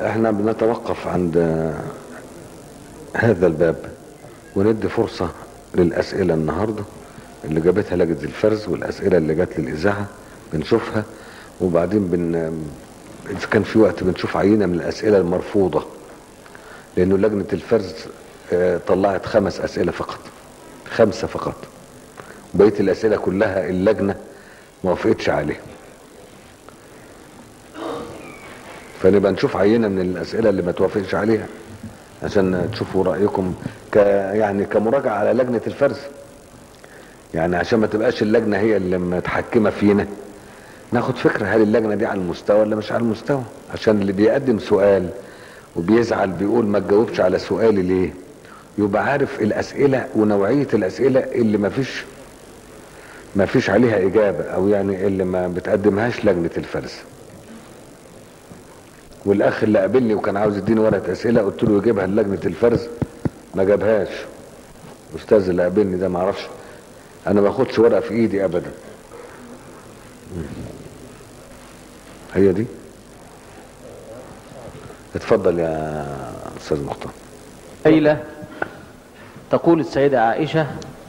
احنا بنتوقف عند هذا الباب وندي فرصة للأسئلة النهاردة اللي جابتها لجنة الفرز والأسئلة اللي جات للإذاعة بنشوفها وبعدين بن إذا كان في وقت بنشوف عينة من الأسئلة المرفوضة لأنه لجنة الفرز آه، طلعت خمس أسئلة فقط خمسة فقط بقية الأسئلة كلها اللجنة ما وافقتش عليها فنبقى نشوف عينة من الأسئلة اللي ما توافقش عليها عشان تشوفوا رأيكم ك يعني كمراجعة على لجنة الفرز يعني عشان ما تبقاش اللجنة هي اللي متحكمة فينا ناخد فكرة هل اللجنة دي على المستوى ولا مش على المستوى عشان اللي بيقدم سؤال وبيزعل بيقول ما تجاوبش على سؤالي ليه يبقى عارف الأسئلة ونوعية الأسئلة اللي ما فيش ما فيش عليها إجابة أو يعني اللي ما بتقدمهاش لجنة الفرز والاخ اللي قابلني وكان عاوز يديني ورقه اسئله قلت له يجيبها لجنه الفرز ما جابهاش الاستاذ اللي قابلني ده ما اعرفش انا ما باخدش ورقه في ايدي ابدا هي دي اتفضل يا استاذ مختار ليلة تقول السيدة عائشة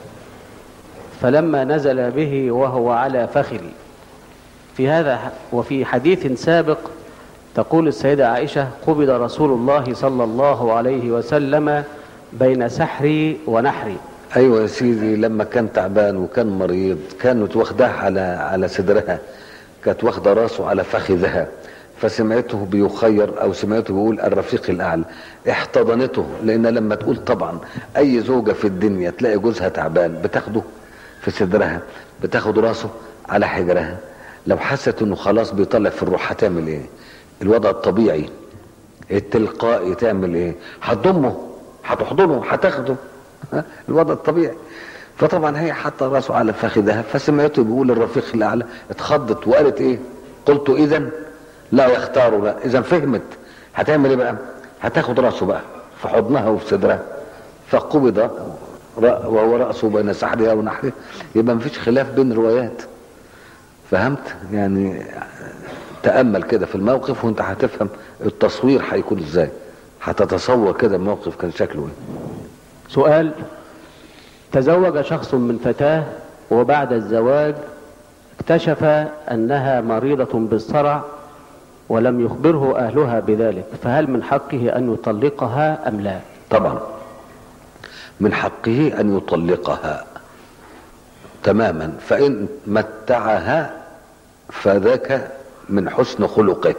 فلما نزل به وهو على فخذي في هذا وفي حديث سابق تقول السيدة عائشة قبض رسول الله صلى الله عليه وسلم بين سحري ونحري ايوه يا سيدي لما كان تعبان وكان مريض كانت واخداه على على صدرها كانت واخده راسه على فخذها فسمعته بيخير او سمعته بيقول الرفيق الاعلى احتضنته لان لما تقول طبعا اي زوجه في الدنيا تلاقي جوزها تعبان بتاخده في صدرها بتاخد راسه على حجرها لو حست انه خلاص بيطلع في الروح هتعمل ايه الوضع الطبيعي التلقائي تعمل ايه هتضمه هتحضنه هتاخده ها؟ الوضع الطبيعي فطبعا هي حاطه راسه على فخذها فسمعته بيقول الرفيق الاعلى اتخضت وقالت ايه قلت اذا لا يختار لا اذا فهمت هتعمل ايه بقى هتاخد راسه بقى في حضنها وفي صدرها فقبض رأ- وهو راسه بين سحرها ونحرها يبقى مفيش خلاف بين الروايات فهمت يعني تأمل كده في الموقف وانت هتفهم التصوير هيكون ازاي هتتصور كده الموقف كان شكله ايه سؤال تزوج شخص من فتاة وبعد الزواج اكتشف أنها مريضة بالصرع ولم يخبره أهلها بذلك فهل من حقه أن يطلقها أم لا طبعا من حقه ان يطلقها تماما فان متعها فذاك من حسن خلقه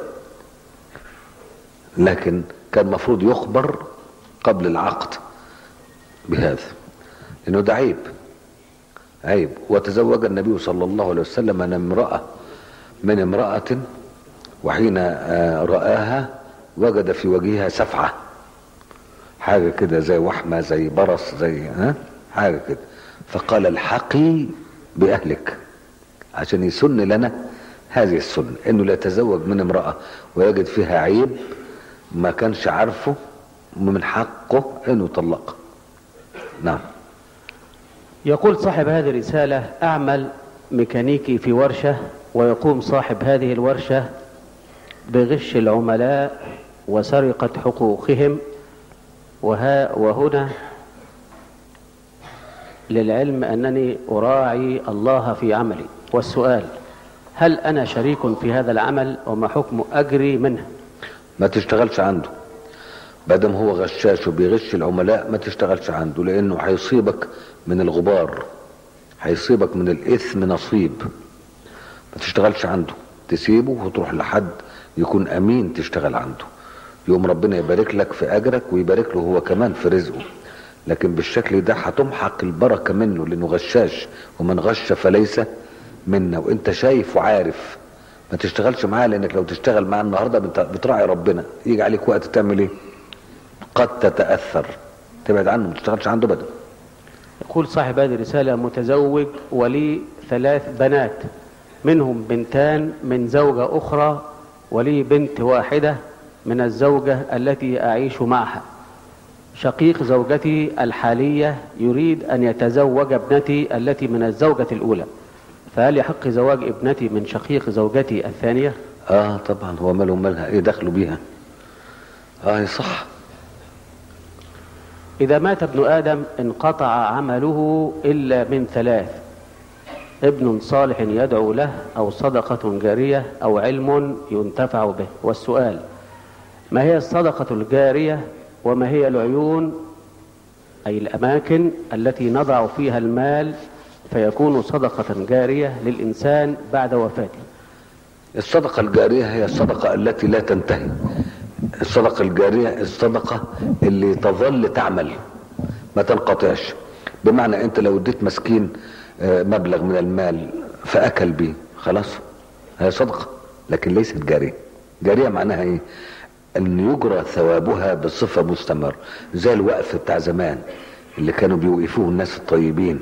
لكن كان المفروض يخبر قبل العقد بهذا لانه ده عيب عيب وتزوج النبي صلى الله عليه وسلم من امرأة من امرأة وحين آه، رآها وجد في وجهها سفعة حاجة كده زي وحمة زي برص زي ها حاجة كده فقال الحقي بأهلك عشان يسن لنا هذه السنة انه لا يتزوج من امرأة ويجد فيها عيب ما كانش عارفه من حقه انه يطلقها نعم يقول صاحب هذه الرسالة أعمل ميكانيكي في ورشة ويقوم صاحب هذه الورشة بغش العملاء وسرقة حقوقهم وها وهنا للعلم أنني أراعي الله في عملي والسؤال هل أنا شريك في هذا العمل وما حكم أجري منه ما تشتغلش عنده بدم هو غشاش وبيغش العملاء ما تشتغلش عنده لانه هيصيبك من الغبار هيصيبك من الاثم نصيب ما تشتغلش عنده تسيبه وتروح لحد يكون امين تشتغل عنده يوم ربنا يبارك لك في اجرك ويبارك له هو كمان في رزقه لكن بالشكل ده هتمحق البركه منه لانه غشاش ومن غش فليس منا وانت شايف وعارف ما تشتغلش معاه لانك لو تشتغل معاه النهارده بت- بتراعي ربنا يجي عليك وقت تعمل ايه قد تتاثر تبعد عنه ما تشتغلش عنده ابدا يقول صاحب هذه الرسالة متزوج ولي ثلاث بنات منهم بنتان من زوجة أخرى ولي بنت واحدة من الزوجة التي أعيش معها شقيق زوجتي الحالية يريد أن يتزوج ابنتي التي من الزوجة الأولى فهل يحق زواج ابنتي من شقيق زوجتي الثانية اه طبعا هو ماله مالها ايه دخله بيها اه صح إذا مات ابن آدم انقطع عمله إلا من ثلاث ابن صالح يدعو له أو صدقة جارية أو علم ينتفع به والسؤال ما هي الصدقة الجارية وما هي العيون أي الأماكن التي نضع فيها المال فيكون صدقة جارية للإنسان بعد وفاته الصدقة الجارية هي الصدقة التي لا تنتهي الصدقة الجارية الصدقة اللي تظل تعمل ما تنقطعش بمعنى انت لو اديت مسكين آه، مبلغ من المال فاكل به خلاص هي صدقة لكن ليست جارية جارية معناها ايه ان يجرى ثوابها بصفة مستمرة زي الوقف بتاع زمان اللي كانوا بيوقفوه الناس الطيبين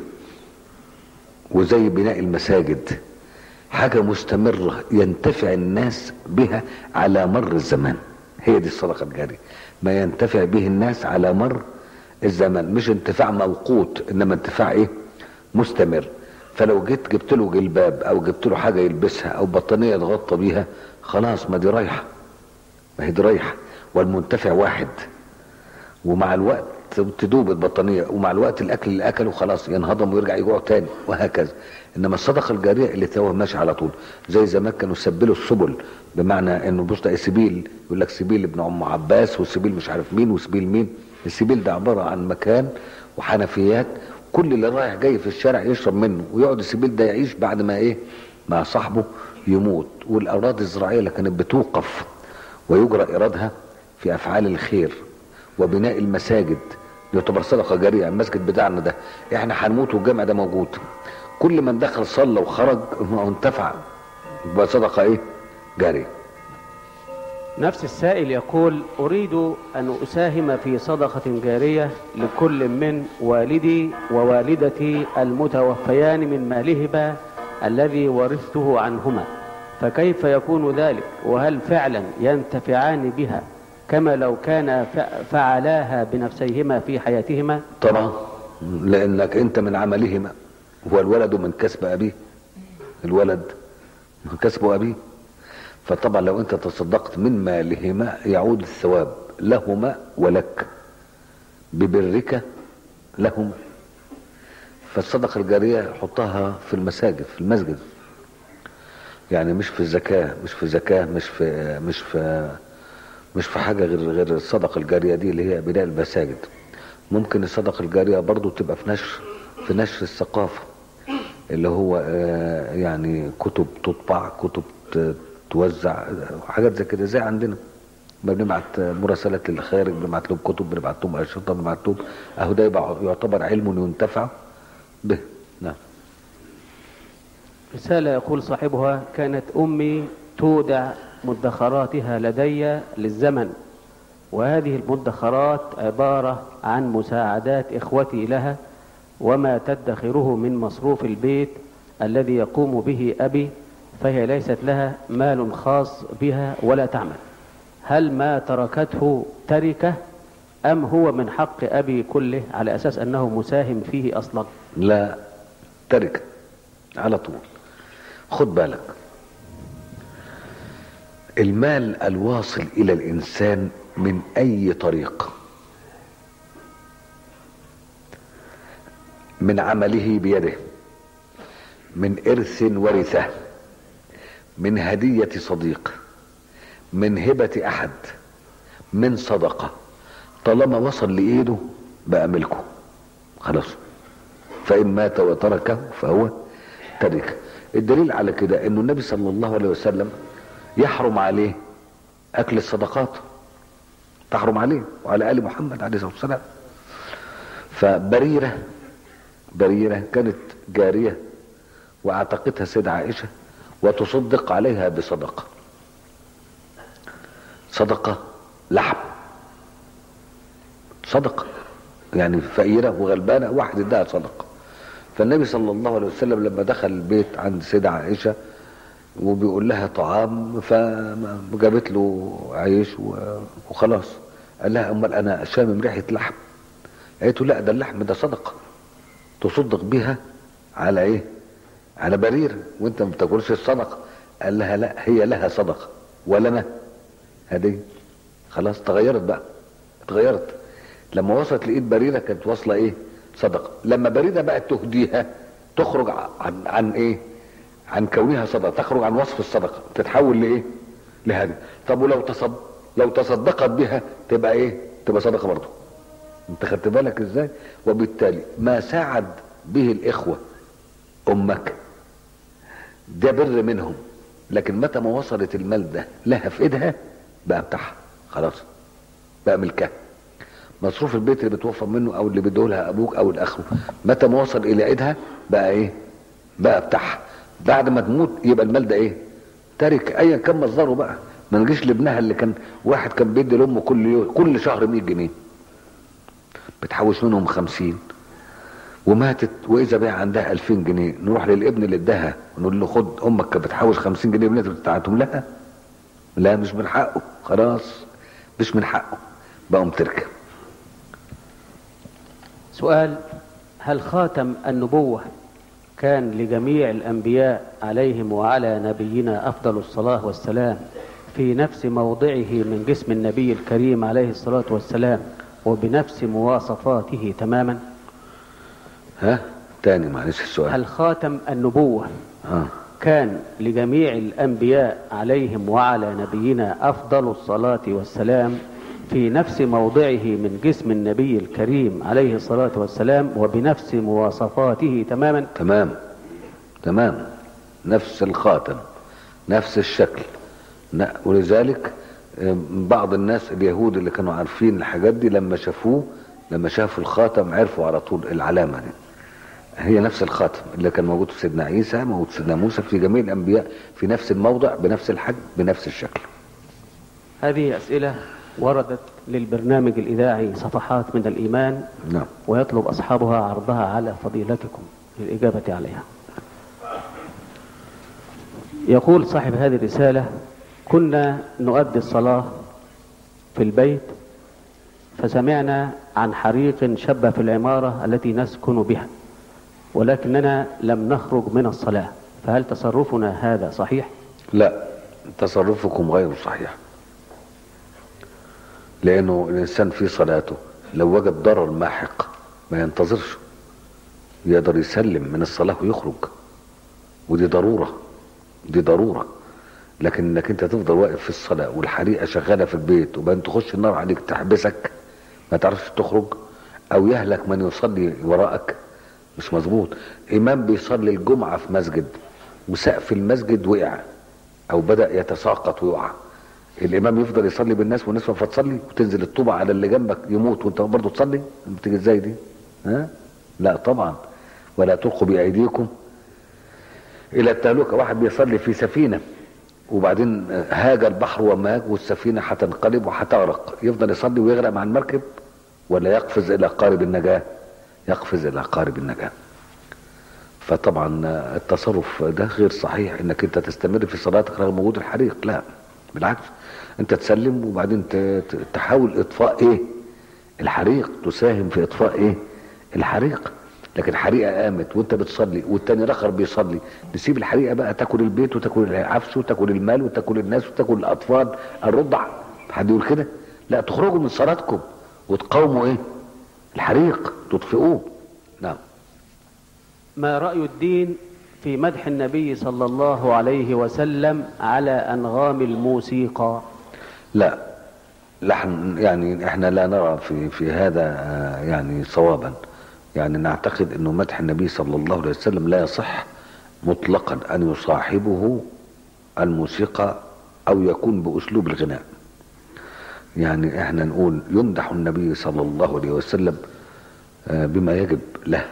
وزي بناء المساجد حاجة مستمرة ينتفع الناس بها على مر الزمان هي دي الصدقة الجارية ما ينتفع به الناس على مر الزمان مش انتفاع موقوت انما انتفاع ايه مستمر فلو جيت جبت له جلباب او جبت له حاجة يلبسها او بطانية يتغطى بيها خلاص ما دي رايحة ما هي دي رايحة والمنتفع واحد ومع الوقت تدوب البطانية ومع الوقت الأكل اللي أكله خلاص ينهضم ويرجع يجوع تاني وهكذا إنما الصدقة الجارية اللي ثواب ماشي على طول زي زمان كانوا يسبلوا السبل بمعنى إنه بص ده سبيل يقول لك سبيل ابن أم عباس وسبيل مش عارف مين وسبيل مين السبيل ده عبارة عن مكان وحنفيات كل اللي رايح جاي في الشارع يشرب منه ويقعد السبيل ده يعيش بعد ما إيه مع صاحبه يموت والأراضي الزراعية اللي كانت بتوقف ويجرى إيرادها في أفعال الخير وبناء المساجد يعتبر صدقة جارية المسجد بتاعنا ده احنا هنموت والجامع ده موجود كل من دخل صلى وخرج ما هو انتفع يبقى صدقة ايه جارية نفس السائل يقول أريد أن أساهم في صدقة جارية لكل من والدي ووالدتي المتوفيان من مالهما الذي ورثته عنهما فكيف يكون ذلك وهل فعلا ينتفعان بها كما لو كان ف- فعلاها بنفسيهما في حياتهما طبعا لانك انت من عملهما هو الولد من كسب ابيه الولد من كسب ابيه فطبعا لو انت تصدقت من مالهما يعود الثواب لهما ولك ببرك لهما فالصدقة الجارية حطها في المساجد في المسجد يعني مش في الزكاة مش في زكاة مش في مش في مش في حاجة غير غير الصدقة الجارية دي اللي هي بناء المساجد ممكن الصدقة الجارية برضو تبقى في نشر في نشر الثقافة اللي هو آه، يعني كتب تطبع كتب ت- توزع حاجات زي كده زي عندنا ما بنبعت مراسلات للخارج بنبعت لهم كتب بنبعت لهم أشرطة بنبعت لهم أهو ده يبقى يعتبر علم ينتفع به نعم رسالة يقول صاحبها كانت أمي تودع مدخراتها لدي للزمن وهذه المدخرات عبارة عن مساعدات إخوتي لها وما تدخره من مصروف البيت الذي يقوم به أبي فهي ليست لها مال خاص بها ولا تعمل هل ما تركته تركة أم هو من حق أبي كله على أساس أنه مساهم فيه أصلا لا ترك على طول خد بالك المال الواصل الى الانسان من اي طريق من عمله بيده من ارث ورثه من هديه صديق من هبه احد من صدقه طالما وصل لايده بقى ملكه خلاص فإن مات وتركه فهو ترك الدليل على كده انه النبي صلى الله عليه وسلم يحرم عليه اكل الصدقات تحرم عليه وعلى ال محمد عليه الصلاه والسلام فبريره بريره كانت جاريه واعتقتها سيدة عائشه وتصدق عليها بصدقه صدقه لحم صدقه يعني فقيرة وغلبانة واحد اداها صدقة فالنبي صلى الله عليه وسلم لما دخل البيت عند سيدة عائشة وبيقول لها طعام فجابت له عيش و- وخلاص قال لها امال انا شامم ريحة لحم قالت له لا ده اللحم ده صدقة تصدق بيها على ايه على برير وانت ما بتاكلش الصدقة قال لها لا هي لها صدقة ولنا هدية خلاص تغيرت بقى اتغيرت لما وصلت لايد بريده كانت واصله ايه صدقه لما بريده بقت تهديها تخرج عن عن ايه عن كونها صدقه تخرج عن وصف الصدقه تتحول لايه لهذه طب ولو تصد لو تصدقت بها تبقى ايه تبقى صدقه برضه انت خدت بالك ازاي وبالتالي ما ساعد به الاخوه امك ده بر منهم لكن متى ما وصلت المال ده لها في ايدها بقى بتاعها خلاص بقى ملكها مصروف البيت اللي بتوفر منه او اللي بيدولها ابوك او الاخره متى ما وصل الى ايدها بقى ايه بقى بتاعها بعد ما تموت يبقى المال ده ايه ترك ايا كان مصدره بقى ما نجيش لابنها اللي كان واحد كان بيدي لامه كل يوم كل شهر 100 جنيه بتحوش منهم 50 وماتت واذا بقى عندها 2000 جنيه نروح للابن اللي اداها ونقول له خد امك كانت بتحوش 50 جنيه ابنتك بتاعتهم لها لا مش من حقه خلاص مش من حقه بقى تركه سؤال هل خاتم النبوة كان لجميع الأنبياء عليهم وعلى نبينا أفضل الصلاة والسلام في نفس موضعه من جسم النبي الكريم عليه الصلاة والسلام وبنفس مواصفاته تماما ها تاني معلش السؤال هل خاتم النبوة ها كان لجميع الأنبياء عليهم وعلى نبينا أفضل الصلاة والسلام في نفس موضعه من جسم النبي الكريم عليه الصلاة والسلام وبنفس مواصفاته تماما تمام تمام نفس الخاتم نفس الشكل ن- ولذلك آه، بعض الناس اليهود اللي كانوا عارفين الحاجات دي لما شافوه لما شافوا الخاتم عرفوا على طول العلامة دي هي نفس الخاتم اللي كان موجود في سيدنا عيسى موجود في سيدنا موسى في جميع الأنبياء في نفس الموضع بنفس الحجم بنفس الشكل هذه أسئلة وردت للبرنامج الإذاعي صفحات من الإيمان نعم ويطلب أصحابها عرضها على فضيلتكم للإجابة عليها يقول صاحب هذه الرسالة كنا نؤدي الصلاة في البيت فسمعنا عن حريق شب في العمارة التي نسكن بها ولكننا لم نخرج من الصلاة فهل تصرفنا هذا صحيح؟ لا تصرفكم غير صحيح لانه الانسان في صلاته لو وجد ضرر ماحق ما ينتظرش يقدر يسلم من الصلاه ويخرج ودي ضروره دي ضروره لكن انك انت تفضل واقف في الصلاه والحريقه شغاله في البيت وبعدين تخش النار عليك تحبسك ما تعرفش تخرج او يهلك من يصلي وراءك مش مظبوط امام بيصلي الجمعه في مسجد وسقف المسجد وقع او بدا يتساقط ويقع الامام يفضل يصلي بالناس والناس واقفه تصلي وتنزل الطوبه على اللي جنبك يموت وانت برضه تصلي بتيجي ازاي دي ها لا طبعا ولا تلقوا بايديكم الى التهلكه واحد بيصلي في سفينه وبعدين هاج البحر وماج والسفينه هتنقلب وهتغرق يفضل يصلي ويغرق مع المركب ولا يقفز الى قارب النجاه يقفز الى قارب النجاه فطبعا التصرف ده غير صحيح انك انت تستمر في صلاتك رغم وجود الحريق لا بالعكس انت تسلم وبعدين ت- ت- تحاول اطفاء ايه الحريق تساهم في اطفاء ايه الحريق لكن حريقه قامت وانت بتصلي والتاني الاخر بيصلي نسيب الحريقه بقى تاكل البيت وتاكل العفش وتاكل المال وتاكل الناس وتاكل الاطفال الرضع حد يقول كده لا تخرجوا من صلاتكم وتقاوموا ايه الحريق تطفئوه نعم ما رأي الدين في مدح النبي صلى الله عليه وسلم على أنغام الموسيقى لا لحن يعني احنا لا نرى في في هذا آه، يعني صوابا يعني نعتقد انه مدح النبي صلى الله عليه وسلم لا يصح مطلقا ان يصاحبه الموسيقى او يكون باسلوب الغناء يعني احنا نقول يمدح النبي صلى الله عليه وسلم آه، بما يجب له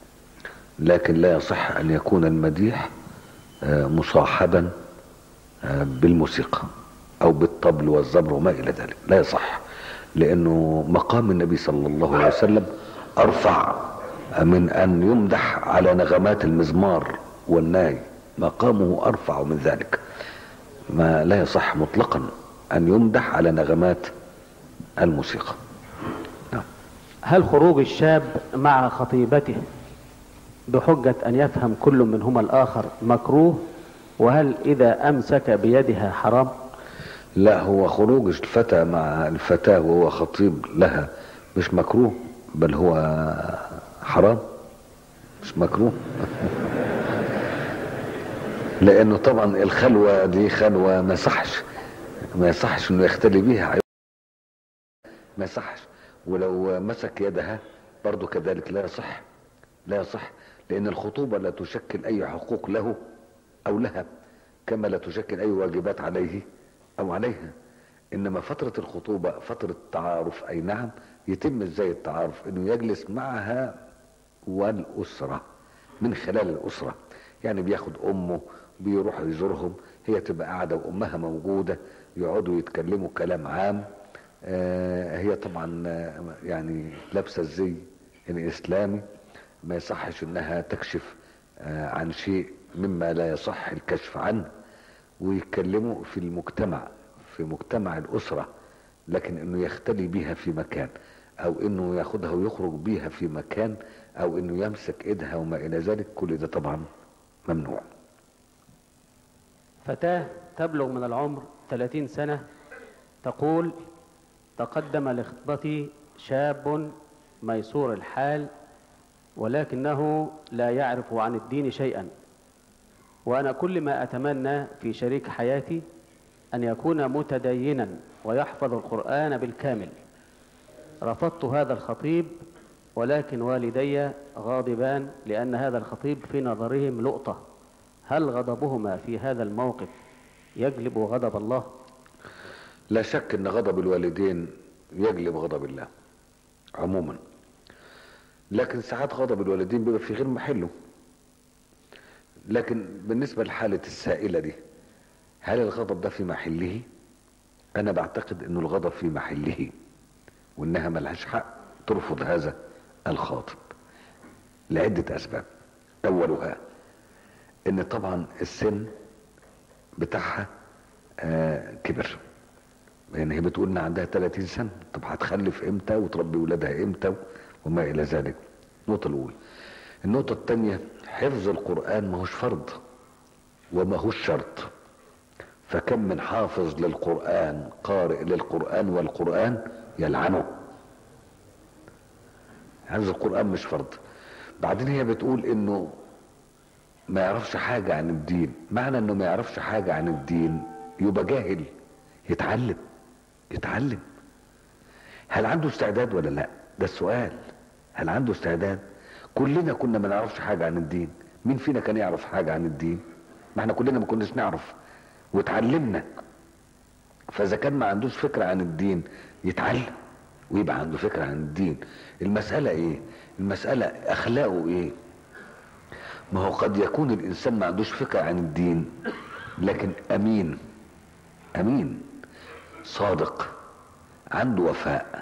لكن لا يصح ان يكون المديح آه، مصاحبا آه، بالموسيقى او بالطبل والزمر وما الى ذلك لا يصح لانه مقام النبي صلى الله عليه وسلم ارفع من ان يمدح على نغمات المزمار والناي مقامه ارفع من ذلك ما لا يصح مطلقا ان يمدح على نغمات الموسيقى نعم هل خروج الشاب مع خطيبته بحجة أن يفهم كل منهما الآخر مكروه وهل إذا أمسك بيدها حرام لا هو خروج الفتى مع الفتاة وهو خطيب لها مش مكروه بل هو حرام مش مكروه لانه طبعا الخلوة دي خلوة ما يصحش ما يصحش انه يختلي بيها ما يصحش ولو مسك يدها برضو كذلك لا يصح لا يصح لان الخطوبة لا تشكل اي حقوق له او لها كما لا تشكل اي واجبات عليه او عليها انما فترة الخطوبة فترة تعارف اي نعم يتم ازاي التعارف انه يجلس معها والاسرة من خلال الاسرة يعني بياخد امه بيروح يزورهم هي تبقى قاعدة وامها موجودة يقعدوا يتكلموا كلام عام آه هي طبعا آه يعني لابسة الزي الاسلامي ما يصحش انها تكشف آه عن شيء مما لا يصح الكشف عنه ويتكلموا في المجتمع في مجتمع الأسرة لكن انه يختلي بيها في مكان او انه ياخدها ويخرج بيها في مكان او انه يمسك ايدها وما الى ذلك كل ده طبعا ممنوع فتاة تبلغ من العمر 30 سنة تقول تقدم لخطبتي شاب ميسور الحال ولكنه لا يعرف عن الدين شيئا وأنا كل ما أتمنى في شريك حياتي أن يكون متدينا ويحفظ القرآن بالكامل رفضت هذا الخطيب ولكن والدي غاضبان لأن هذا الخطيب في نظرهم لقطة هل غضبهما في هذا الموقف يجلب غضب الله لا شك ان غضب الوالدين يجلب غضب الله عموما لكن ساعات غضب الوالدين بيبقى في غير محله لكن بالنسبة لحالة السائلة دي هل الغضب ده في محله انا بعتقد انه الغضب في محله وانها ملهاش حق ترفض هذا الخاطب لعدة اسباب اولها ان طبعا السن بتاعها آه كبر يعني هي بتقول ان عندها 30 سنة طب هتخلف امتى وتربي ولادها امتى وما الى ذلك النقطة الاولى النقطة الثانية حفظ القرآن ما هوش فرض وما هوش شرط فكم من حافظ للقرآن قارئ للقرآن والقرآن يلعنه حفظ القرآن مش فرض بعدين هي بتقول انه ما يعرفش حاجة عن الدين معنى انه ما يعرفش حاجة عن الدين يبقى جاهل يتعلم يتعلم هل عنده استعداد ولا لا ده السؤال هل عنده استعداد كلنا كنا ما نعرفش حاجة عن الدين مين فينا كان يعرف حاجة عن الدين ما احنا كلنا ما كناش نعرف وتعلمنا فاذا كان ما عندوش فكرة عن الدين يتعلم ويبقى عنده فكرة عن الدين المسألة ايه المسألة اخلاقه ايه ما هو قد يكون الانسان ما عندوش فكرة عن الدين لكن امين امين صادق عنده وفاء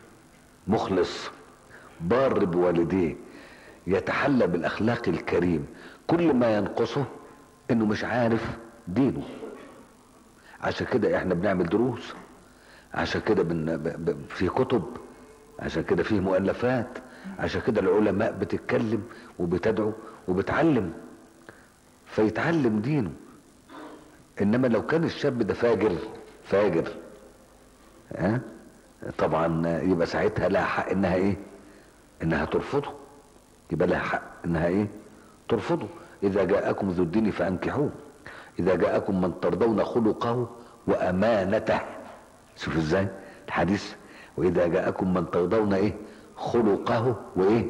مخلص بار بوالديه يتحلى بالاخلاق الكريم كل ما ينقصه انه مش عارف دينه عشان كده احنا بنعمل دروس عشان كده بن... ب... ب... في كتب عشان كده فيه مؤلفات عشان كده العلماء بتتكلم وبتدعو وبتعلم فيتعلم دينه انما لو كان الشاب ده فاجر فاجر ها طبعا يبقى ساعتها لها حق انها ايه انها ترفضه يبقى لها حق انها ايه ترفضه اذا جاءكم ذو الدين فانكحوه اذا جاءكم من ترضون خلقه وامانته شوف ازاي الحديث واذا جاءكم من ترضون ايه خلقه وايه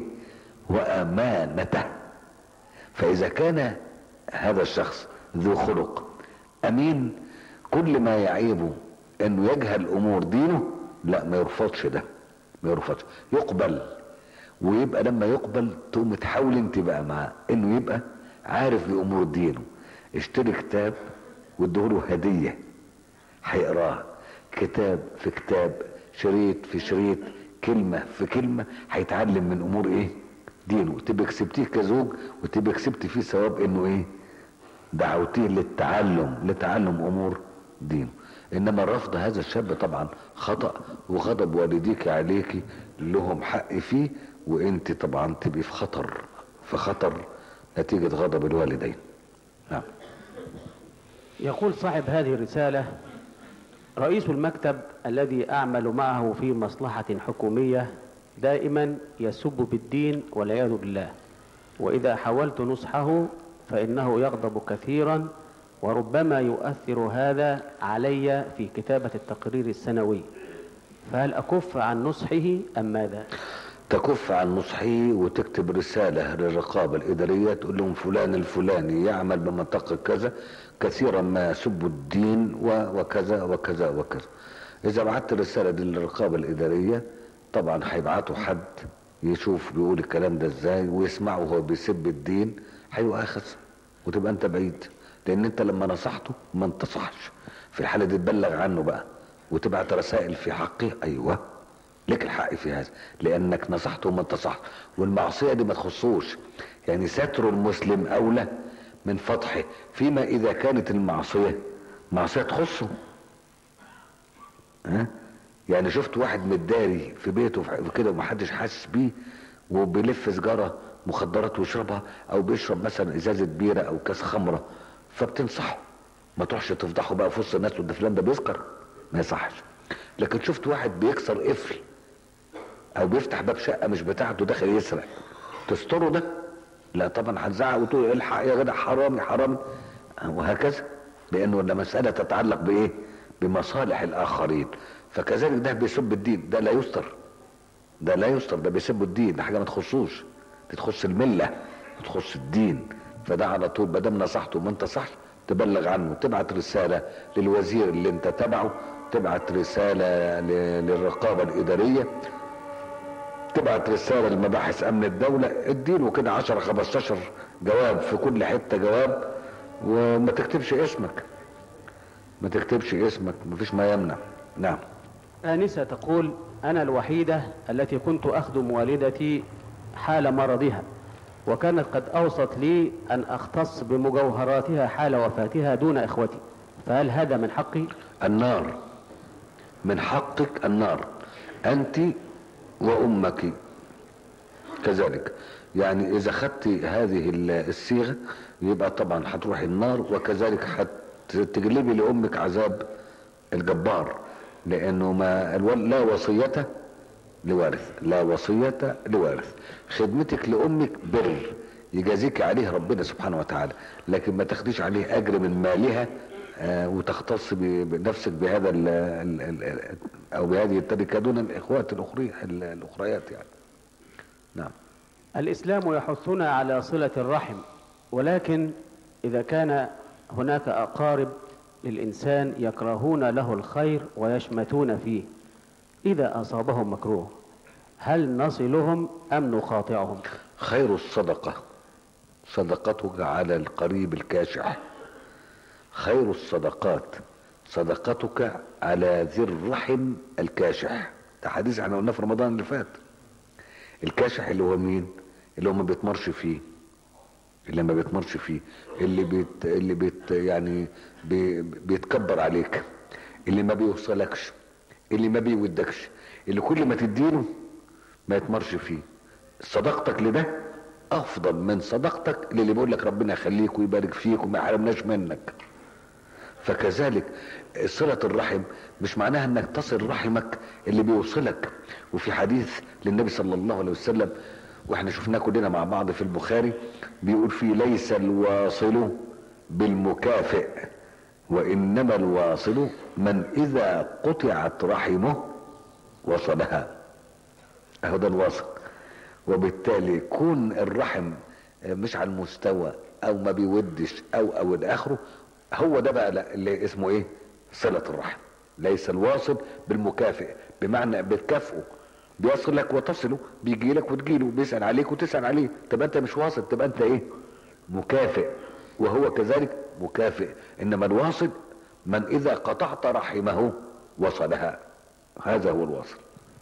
وامانته فاذا كان هذا الشخص ذو خلق امين كل ما يعيبه انه يجهل امور دينه لا ما يرفضش ده ما يرفضش يقبل ويبقى لما يقبل تقوم تحاول انت بقى معاه انه يبقى عارف بامور دينه اشتري كتاب واديهوله هديه هيقراها كتاب في كتاب شريط في شريط كلمه في كلمه هيتعلم من امور ايه دينه تبقى كسبتيه كزوج وتبقى كسبت فيه ثواب انه ايه دعوتيه للتعلم لتعلم امور دينه انما رفض هذا الشاب طبعا خطأ وغضب والديك عليك لهم حق فيه وانت طبعا تبقي في خطر في خطر نتيجة غضب الوالدين نعم يقول صاحب هذه الرسالة رئيس المكتب الذي أعمل معه في مصلحة حكومية دائما يسب بالدين والعياذ بالله وإذا حاولت نصحه فإنه يغضب كثيرا وربما يؤثر هذا علي في كتابة التقرير السنوي فهل أكف عن نصحه أم ماذا؟ تكف عن نصحه وتكتب رسالة للرقابة الإدارية تقول لهم فلان الفلاني يعمل بمنطقة كذا كثيرا ما يسب الدين و- وكذا وكذا وكذا إذا بعت الرسالة دي للرقابة الإدارية طبعا هيبعتوا حد يشوف بيقول الكلام ده ازاي ويسمعه وهو بيسب الدين هيؤاخذ وتبقى انت بعيد لان انت لما نصحته ما انتصحش في الحالة دي تبلغ عنه بقى وتبعت رسائل في حقه ايوه لك الحق في هذا لانك نصحته وما انتصحت والمعصيه دي ما تخصوش يعني ستر المسلم اولى من فضحه فيما اذا كانت المعصيه معصيه تخصه ها يعني شفت واحد متداري في بيته في كده ومحدش حاسس بيه وبيلف سجاره مخدرات ويشربها او بيشرب مثلا ازازه بيره او كاس خمره فبتنصحه ما تروحش تفضحه بقى في وسط الناس وده فلان ده بيسكر ما يصحش لكن شفت واحد بيكسر قفل او بيفتح باب شقه مش بتاعته داخل يسرق تستره ده لا طبعا هتزعق وتقول الحق يا جدع حرامي حرامي وهكذا لانه ده مساله تتعلق بايه بمصالح الاخرين فكذلك ده بيسب الدين ده لا يستر ده لا يستر ده بيسب الدين ده حاجه ما تخصوش دي تخص المله تخص الدين فده على طول ما دام نصحته وما انتصحش تبلغ عنه تبعت رساله للوزير اللي انت تبعه تبعت رساله ل- للرقابه الاداريه تبعت رساله لمباحث امن الدوله اديله كده 10 15 جواب في كل حته جواب وما تكتبش اسمك ما تكتبش اسمك مفيش ما يمنع نعم آنسة تقول أنا الوحيدة التي كنت أخدم والدتي حال مرضها وكانت قد أوصت لي أن أختص بمجوهراتها حال وفاتها دون إخوتي فهل هذا من حقي؟ النار من حقك النار انت وامك كذلك يعني اذا خدت هذه ال- الصيغه يبقى طبعا هتروح النار وكذلك هتجلبي لامك عذاب الجبار لانه ما الول- لا وصيه لوارث لا وصيه لوارث خدمتك لامك بر يجازيك عليه ربنا سبحانه وتعالى لكن ما تاخديش عليه اجر من مالها آه، وتختص ب- بنفسك بهذا ال ال ال او بهذه التركه دون الاخوات الاخرى الاخريات يعني نعم الإسلام يحثنا على صلة الرحم ولكن إذا كان هناك أقارب للإنسان يكرهون له الخير ويشمتون فيه إذا أصابهم مكروه هل نصلهم أم نقاطعهم خير الصدقه صدقتك على القريب الكاشح خير الصدقات صدقتك على ذي الرحم الكاشح ده حديث احنا قلناه في رمضان اللي فات الكاشح اللي هو مين اللي هو ما بيتمرش فيه اللي ما بيتمرش فيه اللي بيت اللي بيت يعني بي بيتكبر عليك اللي ما بيوصلكش اللي ما بيودكش اللي كل ما تديله ما يتمرش فيه صداقتك لده افضل من صداقتك للي بيقول لك ربنا يخليك ويبارك فيك وما يحرمناش منك فكذلك صلة الرحم مش معناها انك تصل رحمك اللي بيوصلك وفي حديث للنبي صلى الله عليه وسلم واحنا شفناه كلنا مع بعض في البخاري بيقول فيه ليس الواصل بالمكافئ وانما الواصل من اذا قطعت رحمه وصلها اهو ده الواصل وبالتالي كون الرحم مش على المستوى او ما بيودش او او الى اخره هو ده بقى اللي اسمه ايه صلة الرحم ليس الواصل بالمكافئ بمعنى بتكافئه بيصل لك وتصله بيجي لك وتجيله بيسأل عليك وتسأل عليه تبقى انت مش واصل تبقى انت ايه مكافئ وهو كذلك مكافئ انما الواصل من اذا قطعت رحمه وصلها هذا هو الواصل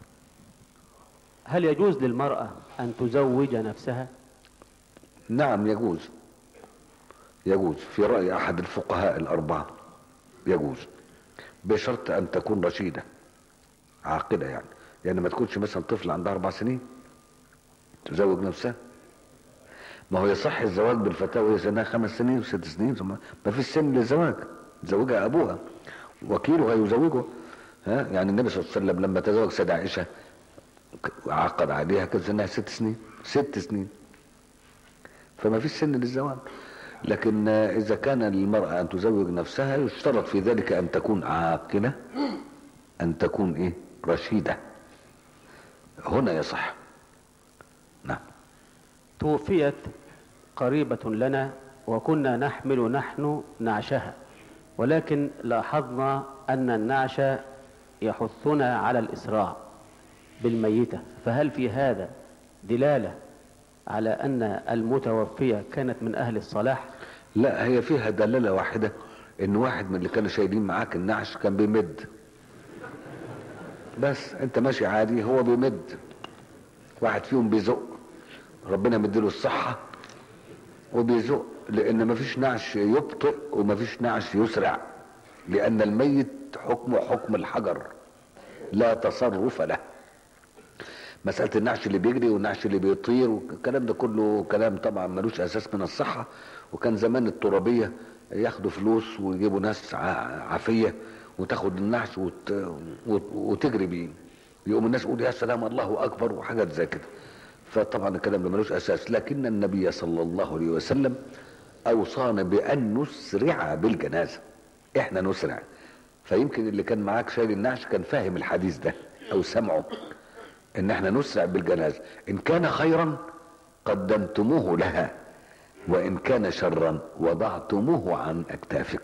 هل يجوز للمرأة أن تزوج نفسها نعم يجوز يجوز في رأي أحد الفقهاء الأربعة يجوز بشرط أن تكون رشيدة عاقلة يعني يعني ما تكونش مثلا طفل عندها أربع سنين تزوج نفسها ما هو يصح الزواج بالفتاة وهي سنها خمس سنين وست سنين ثم ما فيش سن للزواج تزوجها أبوها وكيله هيزوجه ها يعني النبي صلى الله عليه وسلم لما تزوج سيدة عائشة عقد عليها كان سنها ست سنين ست سنين فما فيش سن للزواج لكن إذا كان للمرأة أن تزوج نفسها يشترط في ذلك أن تكون عاقلة أن تكون إيه رشيدة هنا يصح نعم توفيت قريبة لنا وكنا نحمل نحن نعشها ولكن لاحظنا أن النعش يحثنا على الإسراع بالميتة فهل في هذا دلالة على أن المتوفية كانت من أهل الصلاح لا هي فيها دلالة واحدة ان واحد من اللي كانوا شايلين معاك النعش كان بيمد بس انت ماشي عادي هو بيمد واحد فيهم بيزق ربنا مديله الصحة وبيزق لان مفيش نعش يبطئ ومفيش نعش يسرع لان الميت حكمه حكم الحجر لا تصرف له مسألة النعش اللي بيجري والنعش اللي بيطير والكلام ده كله كلام طبعا ملوش أساس من الصحة وكان زمان الترابية ياخدوا فلوس ويجيبوا ناس عافية وتاخد النعش وت... وت... وتجري بيه يقوم الناس يقول يا سلام الله أكبر وحاجات زي كده فطبعا الكلام ده ملوش أساس لكن النبي صلى الله عليه وسلم أوصانا بأن نسرع بالجنازة احنا نسرع فيمكن اللي كان معاك شايل النعش كان فاهم الحديث ده أو سمعه ان احنا نسرع بالجنازة ان كان خيرا قدمتموه لها وان كان شرا وضعتموه عن اكتافكم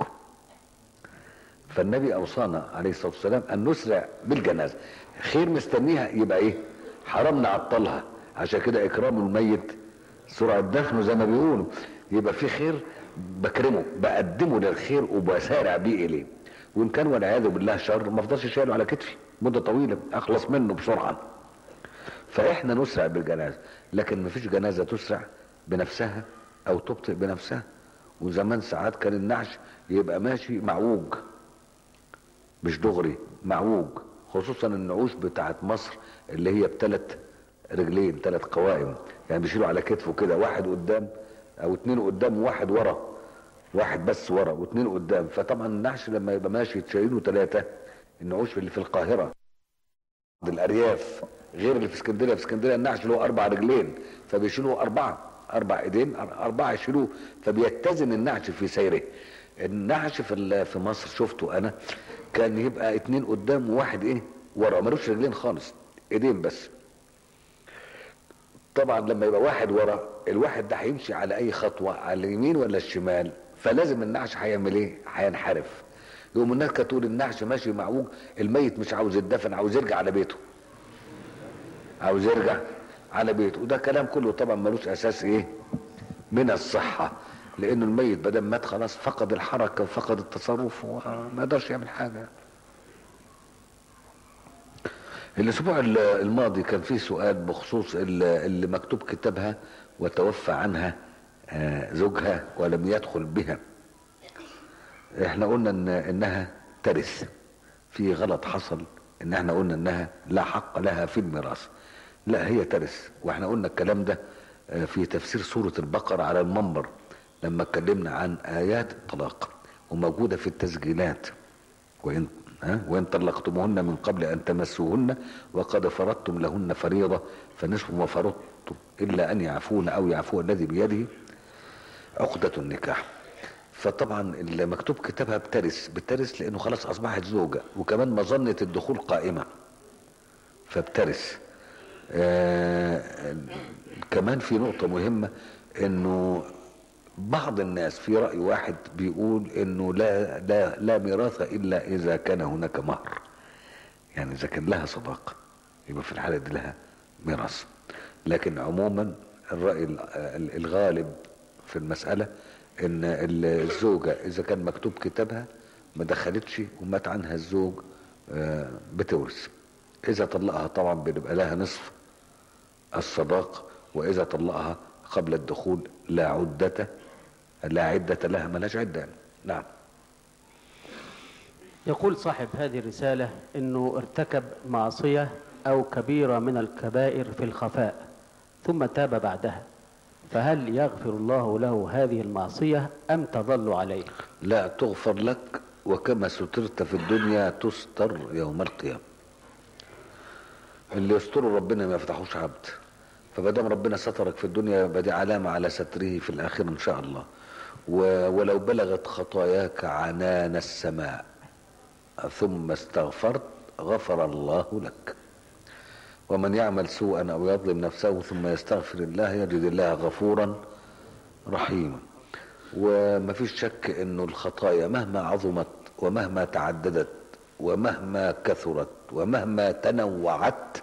فالنبي اوصانا عليه الصلاة والسلام ان نسرع بالجنازة خير مستنيها يبقى ايه حرام نعطلها عشان كده اكرام الميت سرعة دفنه زي ما بيقولوا يبقى في خير بكرمه بقدمه للخير وبسارع بيه اليه وان كان والعياذ بالله شر ما افضلش شايله على كتفي مده طويله اخلص منه بسرعه فاحنا نسرع بالجنازه لكن مفيش جنازه تسرع بنفسها او تبطئ بنفسها وزمان ساعات كان النعش يبقى ماشي معوج مش دغري معوج خصوصا النعوش بتاعت مصر اللي هي بثلاث رجلين ثلاث قوائم يعني بيشيلوا على كتفه كده واحد قدام او اتنين قدام وواحد ورا واحد بس ورا واتنين قدام فطبعا النعش لما يبقى ماشي تشيله ثلاثه النعوش اللي في القاهره الارياف غير اللي في اسكندريه في اسكندريه النعش له اربع رجلين فبيشيلوا اربعه اربع ايدين اربعه يشيلوه فبيتزن النعش في سيره النعش في في مصر شفته انا كان يبقى اتنين قدام وواحد ايه ورا ملوش رجلين خالص ايدين بس طبعا لما يبقى واحد ورا الواحد ده هيمشي على اي خطوه على اليمين ولا الشمال فلازم النعش هيعمل ايه هينحرف يقوم الناس كانت تقول النعش ماشي معوج الميت مش عاوز يدفن عاوز يرجع على بيته عاوز يرجع على بيته وده كلام كله طبعا ملوش اساس ايه من الصحة لانه الميت بدل مات خلاص فقد الحركة وفقد التصرف وما قدرش يعمل حاجة الاسبوع الماضي كان في سؤال بخصوص اللي مكتوب كتابها وتوفى عنها زوجها ولم يدخل بها احنا قلنا إن انها ترث في غلط حصل ان احنا قلنا انها لا حق لها في الميراث لا هي ترث واحنا قلنا الكلام ده في تفسير سورة البقرة على المنبر لما اتكلمنا عن آيات الطلاق وموجودة في التسجيلات وإن ها وإن طلقتموهن من قبل أن تمسوهن وقد فرضتم لهن فريضة فنصف ما فرضتم إلا أن يعفون أو يعفو الذي بيده عقدة النكاح فطبعا اللي مكتوب كتابها بترث بترث لأنه خلاص أصبحت زوجة وكمان مظنة الدخول قائمة فبترث آه كمان في نقطة مهمة انه بعض الناس في رأي واحد بيقول انه لا لا لا ميراث الا اذا كان هناك مهر يعني اذا كان لها صداقة يبقى في الحالة دي لها ميراث لكن عموما الرأي الغالب في المسألة ان الزوجة اذا كان مكتوب كتابها ما دخلتش ومات عنها الزوج آه بتورث اذا طلقها طبعا بيبقى لها نصف الصداق واذا طلقها قبل الدخول لا عدة لا عدة لها ملاش عدة نعم يقول صاحب هذه الرسالة انه ارتكب معصية او كبيرة من الكبائر في الخفاء ثم تاب بعدها فهل يغفر الله له هذه المعصية ام تظل عليه لا تغفر لك وكما سترت في الدنيا تستر يوم القيامة اللي يستره ربنا ما يفتحوش عبد فمادام ربنا سترك في الدنيا يبقى دي علامة على ستره في الآخرة إن شاء الله و- ولو بلغت خطاياك عنان السماء ثم استغفرت غفر الله لك ومن يعمل سوءا أو يظلم نفسه ثم يستغفر الله يجد الله غفورا رحيما وما فيش شك انه الخطايا مهما عظمت ومهما تعددت ومهما كثرت ومهما تنوعت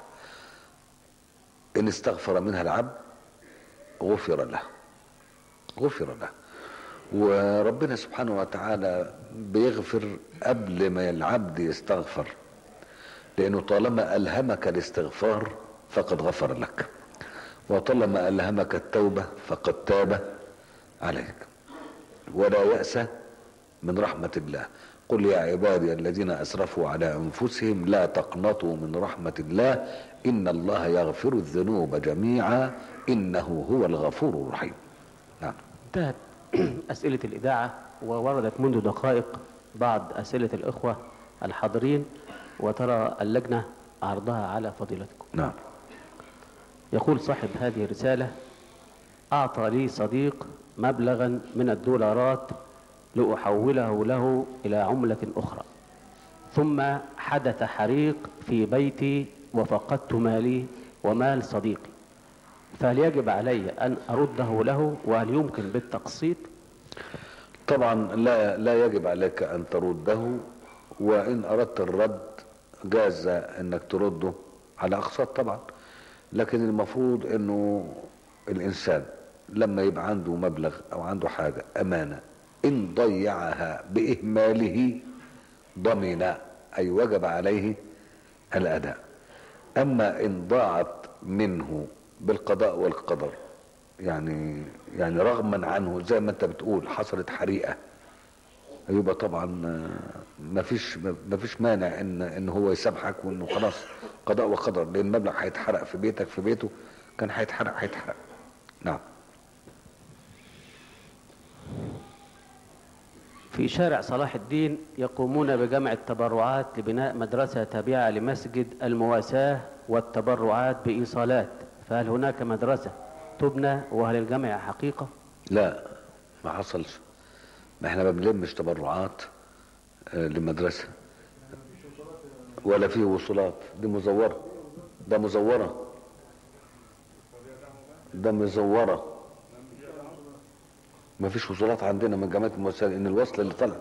ان استغفر منها العبد غفر له غفر له وربنا سبحانه وتعالى بيغفر قبل ما العبد يستغفر لانه طالما الهمك الاستغفار فقد غفر لك وطالما الهمك التوبه فقد تاب عليك ولا يأس من رحمة الله قل يا عبادي الذين أسرفوا على أنفسهم لا تقنطوا من رحمة الله إن الله يغفر الذنوب جميعا إنه هو الغفور الرحيم نعم انتهت أسئلة الإذاعة ووردت منذ دقائق بعض أسئلة الإخوة الحاضرين وترى اللجنة عرضها على فضيلتكم نعم يقول صاحب هذه الرسالة أعطى لي صديق مبلغا من الدولارات لأحوله له إلى عملة أخرى ثم حدث حريق في بيتي وفقدت مالي ومال صديقي فهل يجب علي أن أرده له وهل يمكن بالتقسيط طبعا لا لا يجب عليك أن ترده وإن أردت الرد جاز أنك ترده على أقساط طبعا لكن المفروض أنه الإنسان لما يبقى عنده مبلغ أو عنده حاجة أمانة إن ضيعها بإهماله ضمن أي وجب عليه الأداء أما إن ضاعت منه بالقضاء والقدر يعني يعني رغما عنه زي ما انت بتقول حصلت حريقه يبقى طبعا ما فيش ما فيش مانع ان ان هو يسامحك وانه خلاص قضاء وقدر لان المبلغ هيتحرق في بيتك في بيته كان هيتحرق هيتحرق نعم في شارع صلاح الدين يقومون بجمع التبرعات لبناء مدرسة تابعة لمسجد المواساة والتبرعات بإيصالات فهل هناك مدرسة تبنى وهل الجمع حقيقة؟ لا ما حصلش ما احنا ما بنلمش تبرعات آه، لمدرسه ولا فيه وصولات دي مزوره ده مزوره ده مزوره ما فيش وصولات عندنا من جامعه المؤسسه ان الوصل اللي طلع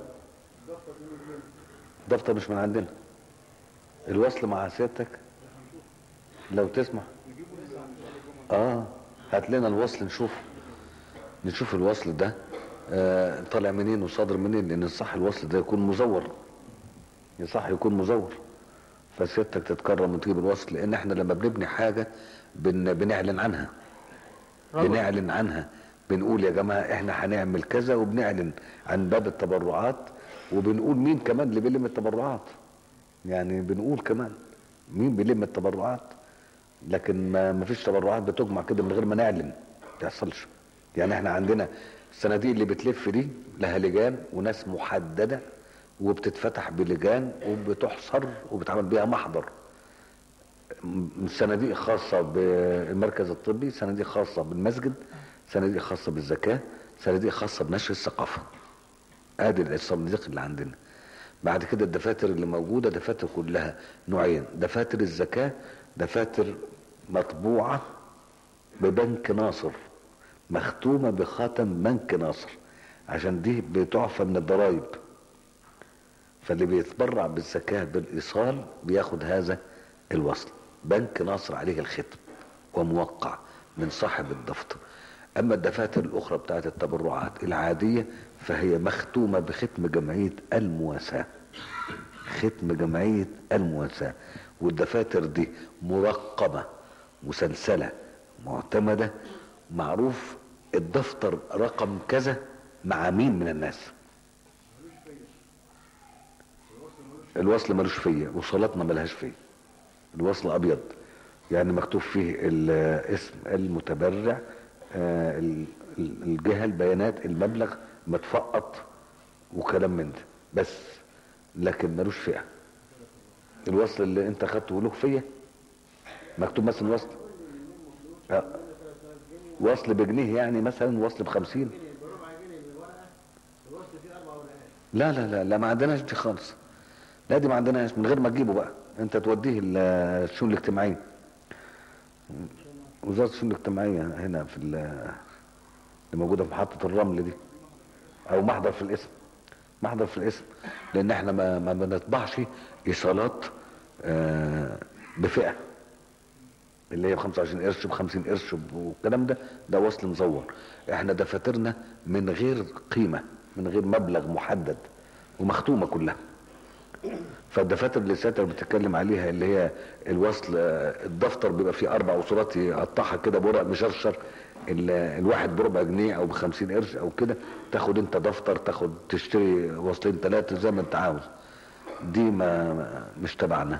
دفتر مش من عندنا الوصل مع سيادتك لو تسمح اه هات لنا الوصل نشوف نشوف الوصل ده آه طالع منين وصادر منين لان صح الوصل ده يكون مزور يصح يكون مزور فسيادتك تتكرم وتجيب الوصل لان احنا لما بنبني حاجه بن بنعلن عنها رجل. بنعلن عنها بنقول يا جماعه احنا هنعمل كذا وبنعلن عن باب التبرعات وبنقول مين كمان اللي بيلم التبرعات يعني بنقول كمان مين بيلم التبرعات لكن ما ما فيش تبرعات بتجمع كده من غير ما نعلن ما تحصلش يعني احنا عندنا الصناديق اللي بتلف دي لها لجان وناس محدده وبتتفتح بلجان وبتحصر وبتعمل بيها محضر م- صناديق خاصة بالمركز الطبي صناديق خاصة بالمسجد صناديق خاصة بالزكاة صناديق خاصة بنشر الثقافة ادي الصناديق اللي عندنا بعد كده الدفاتر اللي موجودة دفاتر كلها نوعين دفاتر الزكاة دفاتر مطبوعة ببنك ناصر مختومة بخاتم بنك ناصر عشان دي بتعفى من الضرائب فاللي بيتبرع بالزكاة بالإيصال بياخد هذا الوصل بنك ناصر عليه الختم وموقع من صاحب الدفتر أما الدفاتر الأخرى بتاعت التبرعات العادية فهي مختومة بختم جمعية المواساة ختم جمعية المواساة والدفاتر دي مرقمة مسلسلة معتمدة معروف الدفتر رقم كذا مع مين من الناس الوصل ملوش فيا وصلاتنا ملهاش فيا الوصل ابيض يعني مكتوب فيه ال- اسم المتبرع آه، ال- ال- الجهه البيانات المبلغ متفقط وكلام من ده بس لكن ملوش فئة الوصل اللي انت خدته له فية مكتوب مثلا وصل آه. وصل بجنيه يعني مثلا وصل بخمسين لا لا لا لا ما عندناش دي خالص لا دي ما عندناش من غير ما تجيبه بقى انت توديه ال- الشؤون الاجتماعيه وزاره الشؤون الاجتماعيه هنا في ال- اللي موجوده في محطه الرمل دي او محضر في الاسم محضر في الاسم لان احنا ما ما بنطبعش ايصالات آه، بفئه اللي هي ب 25 قرش ب 50 قرش والكلام ده ده وصل مزور احنا دفاترنا من غير قيمه من غير مبلغ محدد ومختومه كلها فالدفاتر اللي ساتر بتتكلم عليها اللي هي الوصل آه، الدفتر بيبقى فيه اربع وصولات يقطعها كده بورق مشرشر ال- الواحد بربع جنيه او بخمسين قرش او كده تاخد انت دفتر تاخد تشتري وصلين ثلاثه زي ما انت عاوز دي ما ما- مش تبعنا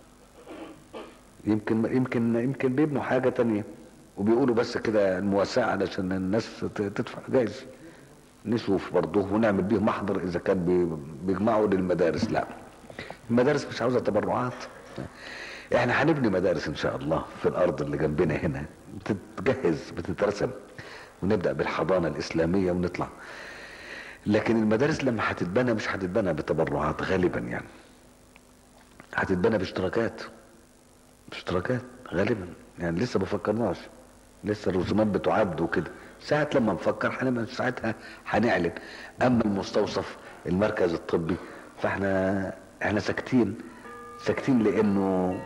يمكن يمكن يمكن بيبنوا حاجه تانية وبيقولوا بس كده المواساة علشان الناس ت- تدفع جايز نشوف برضه ونعمل بيه محضر اذا كان بي- بيجمعوا للمدارس لا المدارس مش عاوزه تبرعات احنا هنبني مدارس ان شاء الله في الارض اللي جنبنا هنا بتتجهز بتترسم ونبدا بالحضانه الاسلاميه ونطلع لكن المدارس لما هتتبنى مش هتتبنى بتبرعات غالبا يعني هتتبنى باشتراكات اشتراكات غالبا يعني لسه ما فكرناش لسه الرسومات بتعد وكده ساعة لما نفكر هنبقى ساعتها هنعلن اما المستوصف المركز الطبي فاحنا احنا ساكتين ساكتين لانه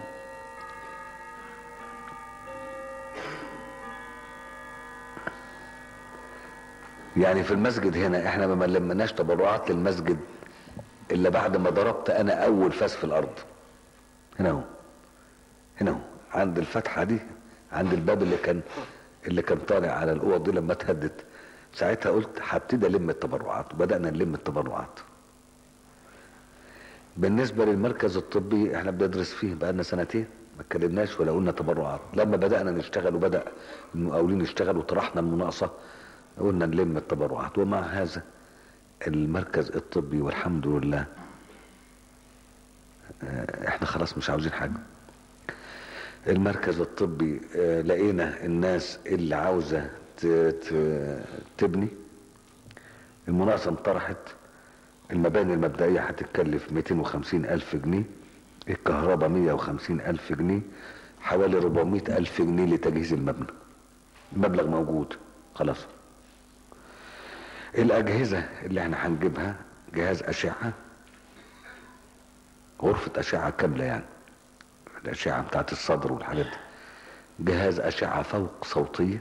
يعني في المسجد هنا احنا ما لمناش تبرعات للمسجد الا بعد ما ضربت انا اول فاس في الارض هنا اهو هنا اهو عند الفتحه دي عند الباب اللي كان اللي كان طالع على الاوض دي لما اتهدت ساعتها قلت هبتدي الم التبرعات وبدانا نلم التبرعات بالنسبه للمركز الطبي احنا بندرس فيه بقالنا سنتين ما اتكلمناش ولا قلنا تبرعات لما بدانا نشتغل وبدا المقاولين يشتغلوا وطرحنا المناقصه قلنا نلم التبرعات ومع هذا المركز الطبي والحمد لله آه، احنا خلاص مش عاوزين حاجه المركز الطبي آه، لقينا الناس اللي عاوزة ت- ت- تبني المناقصة انطرحت المباني المبدئية هتتكلف 250 ألف جنيه الكهرباء 150 ألف جنيه حوالي 400 ألف جنيه لتجهيز المبنى المبلغ موجود خلاص الأجهزة اللي احنا هنجيبها جهاز أشعة غرفة أشعة كاملة يعني الأشعة بتاعت الصدر والحاجات دي جهاز أشعة فوق صوتية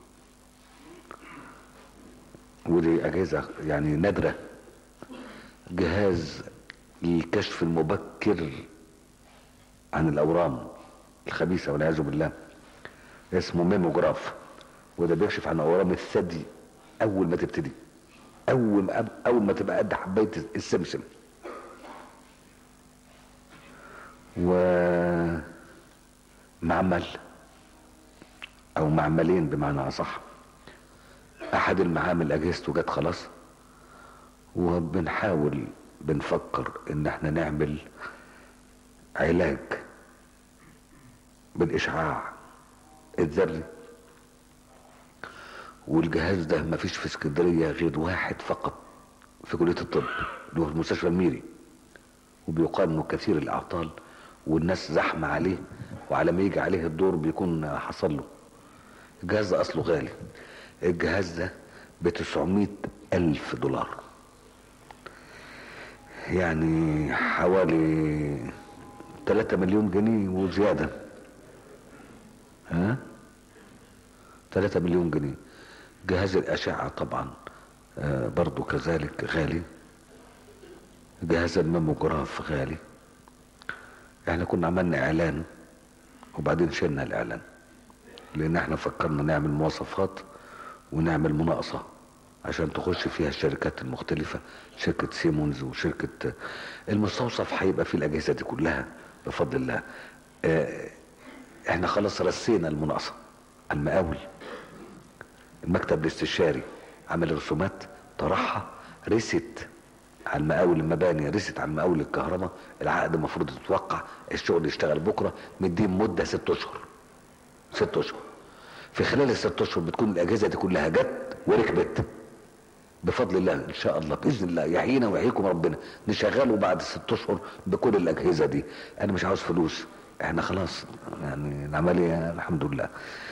ودي أجهزة يعني نادرة جهاز للكشف المبكر عن الأورام الخبيثة والعياذ بالله اسمه ميموجراف وده بيكشف عن أورام الثدي أول ما تبتدي أول ما أول ما تبقى قد حباية السمسم ومعمل او معملين بمعنى اصح احد المعامل اجهزته جت خلاص وبنحاول بنفكر ان احنا نعمل علاج بالاشعاع الذري والجهاز ده مفيش في اسكندريه غير واحد فقط في كليه الطب اللي هو في المستشفى الميري وبيقال انه كثير الاعطال والناس زحمه عليه وعلى ما يجي عليه الدور بيكون حصل له الجهاز ده اصله غالي الجهاز ده ب 900 الف دولار يعني حوالي 3 مليون جنيه وزياده ها 3 مليون جنيه جهاز الاشعه طبعا آه برضو كذلك غالي جهاز الماموجراف غالي احنا كنا عملنا اعلان وبعدين شلنا الاعلان لان احنا فكرنا نعمل مواصفات ونعمل مناقصة عشان تخش فيها الشركات المختلفة شركة سيمونز وشركة المستوصف هيبقى فيه الاجهزة دي كلها بفضل الله اه احنا خلاص رسينا المناقصة المقاول المكتب الاستشاري عمل رسومات طرحها رست على المقاول المباني رست على المقاول الكهرباء العقد المفروض يتوقع الشغل يشتغل بكره مدين مده ست اشهر ست اشهر في خلال الست اشهر بتكون الاجهزه دي كلها جت وركبت بفضل الله ان شاء الله باذن الله يحيينا ويحييكم ربنا نشغله بعد ست اشهر بكل الاجهزه دي انا مش عاوز فلوس احنا خلاص يعني العمليه الحمد لله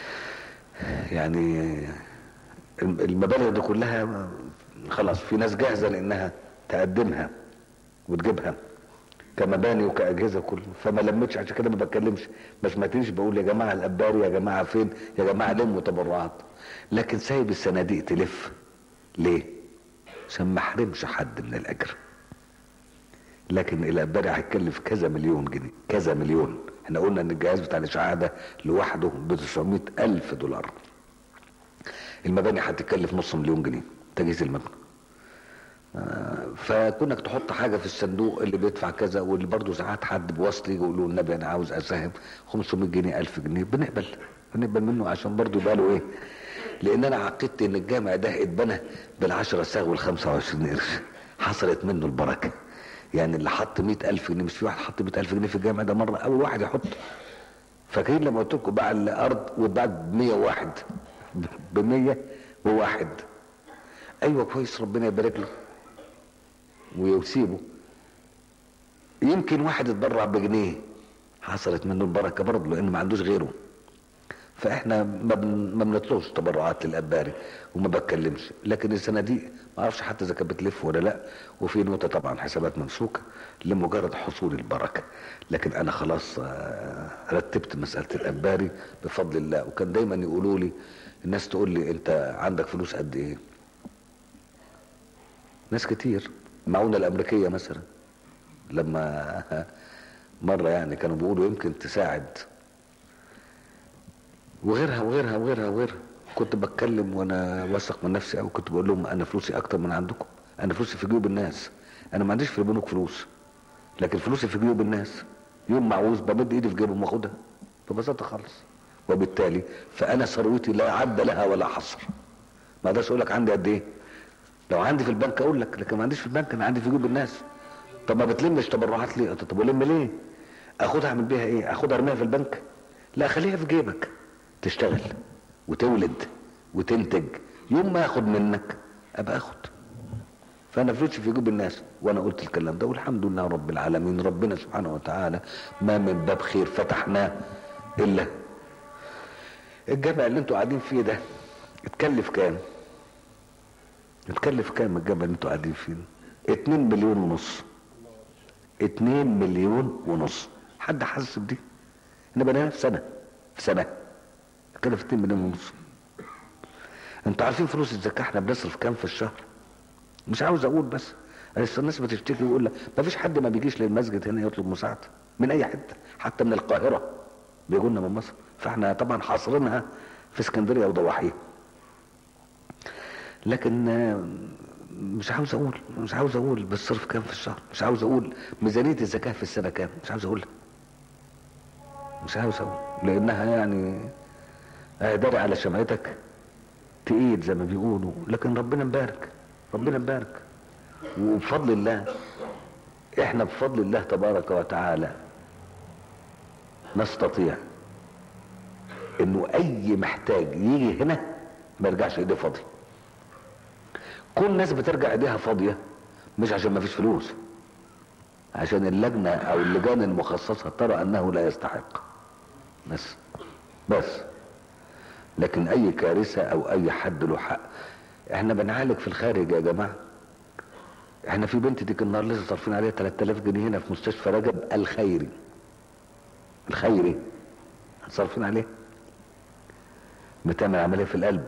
يعني المبالغ دي كلها خلاص في ناس جاهزه لانها تقدمها وتجيبها كمباني وكاجهزه كله فما لمتش عشان كده ما بتكلمش ما سمعتنيش بقول يا جماعه الاباري يا جماعه فين يا جماعه لموا تبرعات لكن سايب الصناديق تلف ليه عشان ما احرمش حد من الاجر لكن الاباري هيتكلف كذا مليون جنيه كذا مليون احنا قلنا ان الجهاز بتاع الاشعاع ده لوحده ب 900 الف دولار المباني هتكلف نص مليون جنيه تجهيز المبنى آه، فكونك تحط حاجه في الصندوق اللي بيدفع كذا واللي برضه ساعات حد بوصل يجي يقول له النبي انا عاوز اساهم 500 جنيه 1000 جنيه بنقبل بنقبل منه عشان برضه يبقى له ايه لان انا عقدت ان الجامع ده اتبنى بالعشرة ساغ وال 25 قرش حصلت منه البركه يعني اللي حط 100000 جنيه مش في واحد حط 100000 جنيه في الجامع ده مره اول واحد يحط فاكرين لما قلت لكم باع الارض واتباعت ب 101 ب 101 ايوه كويس ربنا يبارك له ويسيبه يمكن واحد اتبرع بجنيه حصلت منه البركه برضه لان ما عندوش غيره فاحنا ما بن- ما بنطلبش تبرعات للاباري وما بتكلمش لكن الصناديق ما اعرفش حتى اذا كانت بتلف ولا لا وفي نقطه طبعا حسابات ممسوكه لمجرد حصول البركه لكن انا خلاص آه، رتبت مساله الاباري بفضل الله وكان دايما يقولوا لي الناس تقول لي انت عندك فلوس قد ايه ناس كتير المعونه الامريكيه مثلا لما مره يعني كانوا بيقولوا يمكن تساعد وغيرها وغيرها وغيرها وغيرها كنت بتكلم وانا واثق من نفسي او كنت بقول لهم انا فلوسي اكتر من عندكم انا فلوسي في جيوب الناس انا ما عنديش في البنوك فلوس لكن فلوسي في جيوب الناس يوم ما عاوز بمد ايدي في جيبهم واخدها ببساطه خالص وبالتالي فانا ثروتي لا عد لها ولا حصر ما اقدرش اقول لك عندي قد ايه لو عندي في البنك اقول لك لكن ما عنديش في البنك انا عندي في جيوب الناس طب ما بتلمش تبرعات ليه طب الم ليه اخدها اعمل بيها ايه اخدها ارميها في البنك لا خليها في جيبك تشتغل وتولد وتنتج يوم ما اخد منك ابقى اخد فانا فلوسي في جيوب الناس وانا قلت الكلام ده والحمد لله رب العالمين ربنا سبحانه وتعالى ما من باب خير فتحناه الا الجامع اللي انتوا قاعدين فيه ده اتكلف كام اتكلف كام الجامع اللي انتوا قاعدين فيه ده 2 مليون ونص 2 مليون ونص حد حاسس بدي احنا بنيناها في سنه في سنه اتكلف 2 مليون ونص انتوا عارفين فلوس الزكاه احنا بنصرف كام في الشهر مش عاوز اقول بس لسه الناس بتشتكي ويقول لك ما فيش حد ما بيجيش للمسجد هنا يطلب مساعده من اي حته حتى من القاهره بيجوا لنا من مصر فاحنا طبعا حاصرينها في اسكندريه وضواحيها لكن آه، مش عاوز اقول مش عاوز اقول بالصرف كام في الشهر مش عاوز اقول ميزانيه الزكاه في السنه كام مش عاوز اقولها مش عاوز اقول لانها يعني اهداري على شمعتك تقيل زي ما بيقولوا لكن ربنا مبارك ربنا مبارك وبفضل الله احنا بفضل الله تبارك وتعالى نستطيع انه اي محتاج يجي هنا ما يرجعش ايديه فاضيه كل الناس بترجع ايديها فاضيه مش عشان ما فيش فلوس عشان اللجنه او اللجان المخصصه ترى انه لا يستحق بس بس لكن اي كارثه او اي حد له حق احنا بنعالج في الخارج يا جماعه احنا في بنت ديك النهار لسه صارفين عليها 3000 جنيه هنا في مستشفى رجب الخيري الخيري صارفين عليه بتعمل عمليه في القلب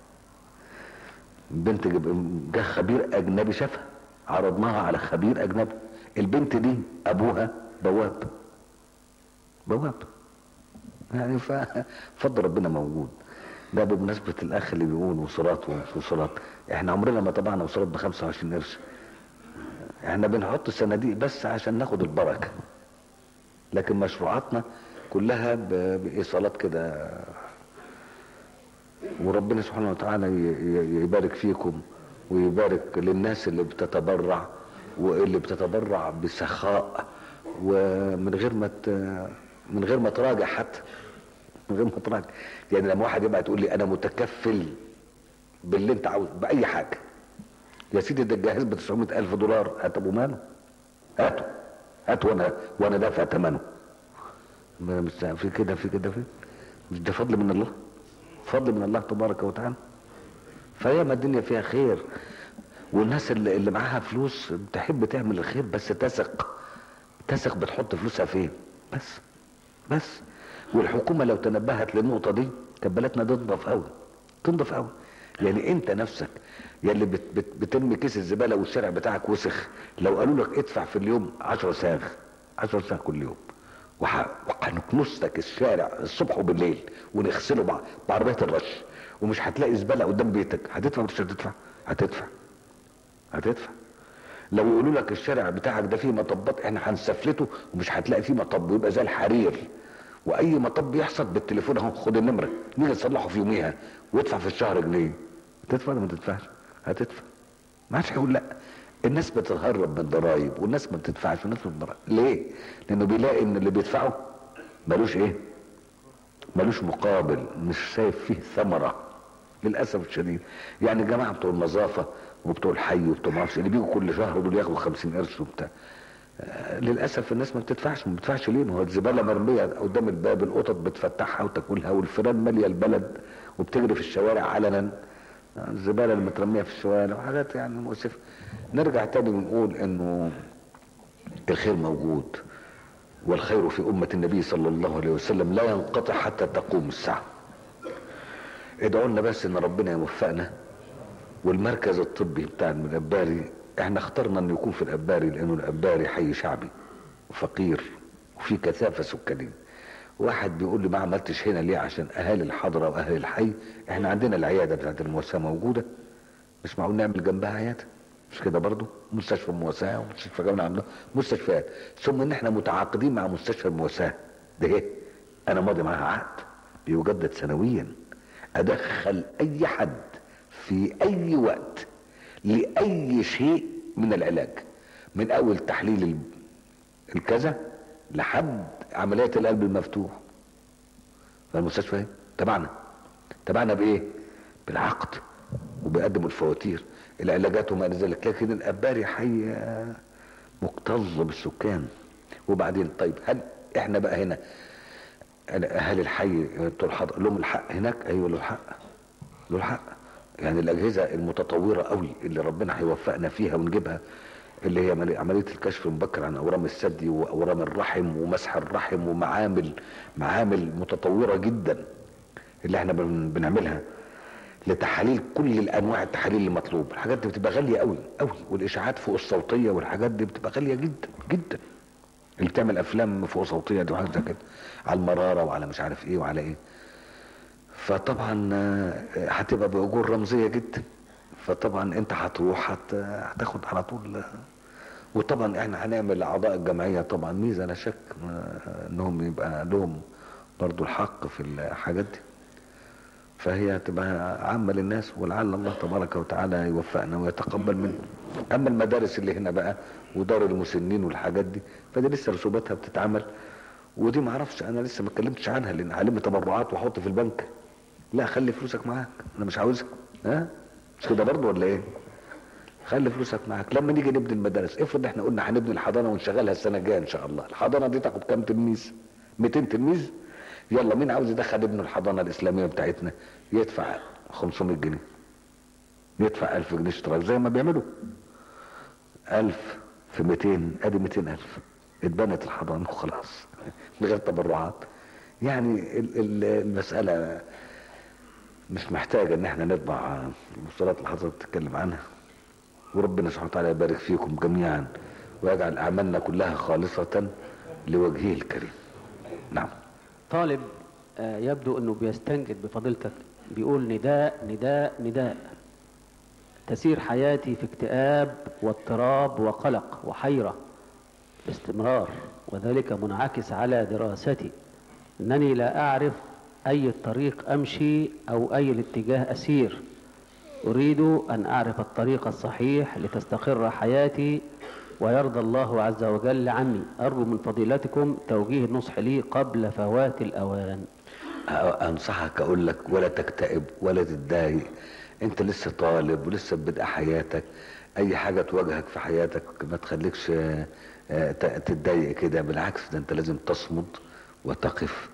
بنت جب- جه خبير اجنبي شافها عرضناها على خبير اجنبي البنت دي ابوها بواب بواب يعني ف- فضل ربنا موجود ده بمناسبة الأخ اللي بيقول وصولات وصولات احنا عمرنا ما طبعنا وصولات ب 25 قرش احنا بنحط الصناديق بس عشان ناخد البركة لكن مشروعاتنا كلها ب- بإيصالات كده وربنا سبحانه وتعالى ي- ي- يبارك فيكم ويبارك للناس اللي بتتبرع واللي بتتبرع بسخاء ومن غير ما ت- من غير ما تراجع حتى من غير ما تراجع يعني لما واحد يبقى تقول لي انا متكفل باللي انت عاوز باي حاجه يا سيدي ده الجهاز ب 900 الف دولار هات ابو ماله هاته هات وانا وانا دافع ثمنه ما مش في كده في كده في مش ده فضل من الله فضل من الله تبارك وتعالى فهي ما الدنيا فيها خير والناس اللي, اللي معاها فلوس تحب تعمل الخير بس تثق تثق بتحط فلوسها فين بس بس والحكومة لو تنبهت للنقطة دي كانت بلدنا تنضف قوي تنضف قوي يعني انت نفسك يلي بت بت بترمي كيس الزبالة والشارع بتاعك وسخ لو قالوا لك ادفع في اليوم 10 ساغ 10 ساغ كل يوم وح- وهنكنس لك الشارع الصبح وبالليل ونغسله بع- بعربية الرش ومش هتلاقي زبالة قدام بيتك هتدفع ولا مش هتدفع؟ هتدفع هتدفع لو يقولوا لك الشارع بتاعك ده فيه مطبات احنا هنسفلته ومش هتلاقي فيه مطب ويبقى زي الحرير واي مطب يحصل بالتليفون اهو خد النمره نيجي نصلحه في يوميها وادفع في الشهر جنيه تدفع ولا ما تدفعش؟ هتدفع ما حدش هيقول لا الناس بتتهرب من الضرايب والناس ما بتدفعش والناس ما بتضرب ليه؟ لانه بيلاقي ان اللي بيدفعه ملوش ايه؟ ملوش مقابل مش شايف فيه ثمره للاسف الشديد يعني الجماعه بتوع النظافه وبتوع الحي وبتوع ما اعرفش اللي بيجوا كل شهر دول ياخدوا 50 قرش وبتاع آه، للاسف الناس ما بتدفعش ما بتدفعش ليه؟ ما هو الزباله مرميه قدام الباب القطط بتفتحها وتاكلها والفيران ماليه البلد وبتجري في الشوارع علنا آه، الزباله اللي مترميه في الشوارع وحاجات يعني مؤسفه نرجع تاني ونقول انه الخير موجود والخير في أمة النبي صلى الله عليه وسلم لا ينقطع حتى تقوم الساعة ادعوا لنا بس ان ربنا يوفقنا والمركز الطبي بتاع الاباري احنا اخترنا انه يكون في الاباري لانه الاباري حي شعبي وفقير وفي كثافه سكانيه واحد بيقول لي ما عملتش هنا ليه عشان اهالي الحضره واهل الحي احنا عندنا العياده بتاعت المواساه موجوده مش معقول نعمل جنبها عياده مش كده برضو مستشفى المواساه ومستشفى جامعه عندنا مستشفيات ثم ان احنا متعاقدين مع مستشفى المواساه ده ايه انا ماضي معاها عقد بيجدد سنويا ادخل اي حد في اي وقت لاي شيء من العلاج من اول تحليل ال- الكذا لحد عملية القلب المفتوح فالمستشفى ايه تبعنا تبعنا بايه بالعقد وبيقدموا الفواتير العلاجات وما الى ذلك لكن الاباري حي آه، مكتظ بالسكان وبعدين طيب هل احنا بقى هنا اهل الحي بتوع الحضر لهم الحق هناك ايوه له الحق له الحق يعني الاجهزه المتطوره قوي اللي ربنا هيوفقنا فيها ونجيبها اللي هي عملي- عمليه الكشف المبكر عن اورام الثدي واورام الرحم ومسح الرحم ومعامل معامل متطوره جدا اللي احنا بن- بنعملها لتحاليل كل الانواع التحاليل المطلوب الحاجات دي بتبقى غاليه قوي قوي والاشاعات فوق الصوتيه والحاجات دي بتبقى غاليه جدا جدا اللي بتعمل افلام فوق صوتيه دي وحاجات زي كده على المراره وعلى مش عارف ايه وعلى ايه فطبعا آه، هتبقى باجور رمزيه جدا فطبعا انت هتروح هت- هتاخد على طول آه، وطبعا احنا هنعمل اعضاء الجمعيه طبعا ميزه لا شك آه، انهم يبقى لهم برضو الحق في الحاجات دي فهي تبقى عامة للناس ولعل الله تبارك وتعالى يوفقنا ويتقبل منا اما المدارس اللي هنا بقى ودار المسنين والحاجات دي فدي لسه رسوباتها بتتعمل ودي ما اعرفش انا لسه ما اتكلمتش عنها لان هلم تبرعات واحط في البنك لا خلي فلوسك معاك انا مش عاوزها ها مش كده برضه ولا ايه خلي فلوسك معاك لما نيجي نبني المدارس افرض احنا قلنا هنبني الحضانه ونشغلها السنه الجايه ان شاء الله الحضانه دي تاخد كام تلميذ 200 تلميذ يلا مين عاوز يدخل ابنه الحضانه الاسلاميه بتاعتنا يدفع 500 جنيه يدفع 1000 جنيه اشتراك زي ما بيعملوا 1000 في 200 ادي 200000 اتبنت الحضانه وخلاص من غير تبرعات يعني ال- ال- المساله مش محتاجه ان احنا نطبع المصطلحات اللي حضرتك بتتكلم عنها وربنا سبحانه وتعالى يبارك فيكم جميعا ويجعل اعمالنا كلها خالصه لوجهه الكريم نعم طالب آه، يبدو انه بيستنجد بفضيلتك بيقول نداء نداء نداء تسير حياتي في اكتئاب واضطراب وقلق وحيرة باستمرار وذلك منعكس على دراستي انني لا اعرف اي الطريق امشي او اي الاتجاه اسير اريد ان اعرف الطريق الصحيح لتستقر حياتي ويرضى الله عز وجل عني أرجو من فضيلتكم توجيه النصح لي قبل فوات الأوان انصحك اقول لك ولا تكتئب ولا تتضايق انت لسه طالب ولسه بدأ حياتك اي حاجة تواجهك في حياتك ما تخليكش آه، آه، ت- تتضايق كده بالعكس ده انت لازم تصمد وتقف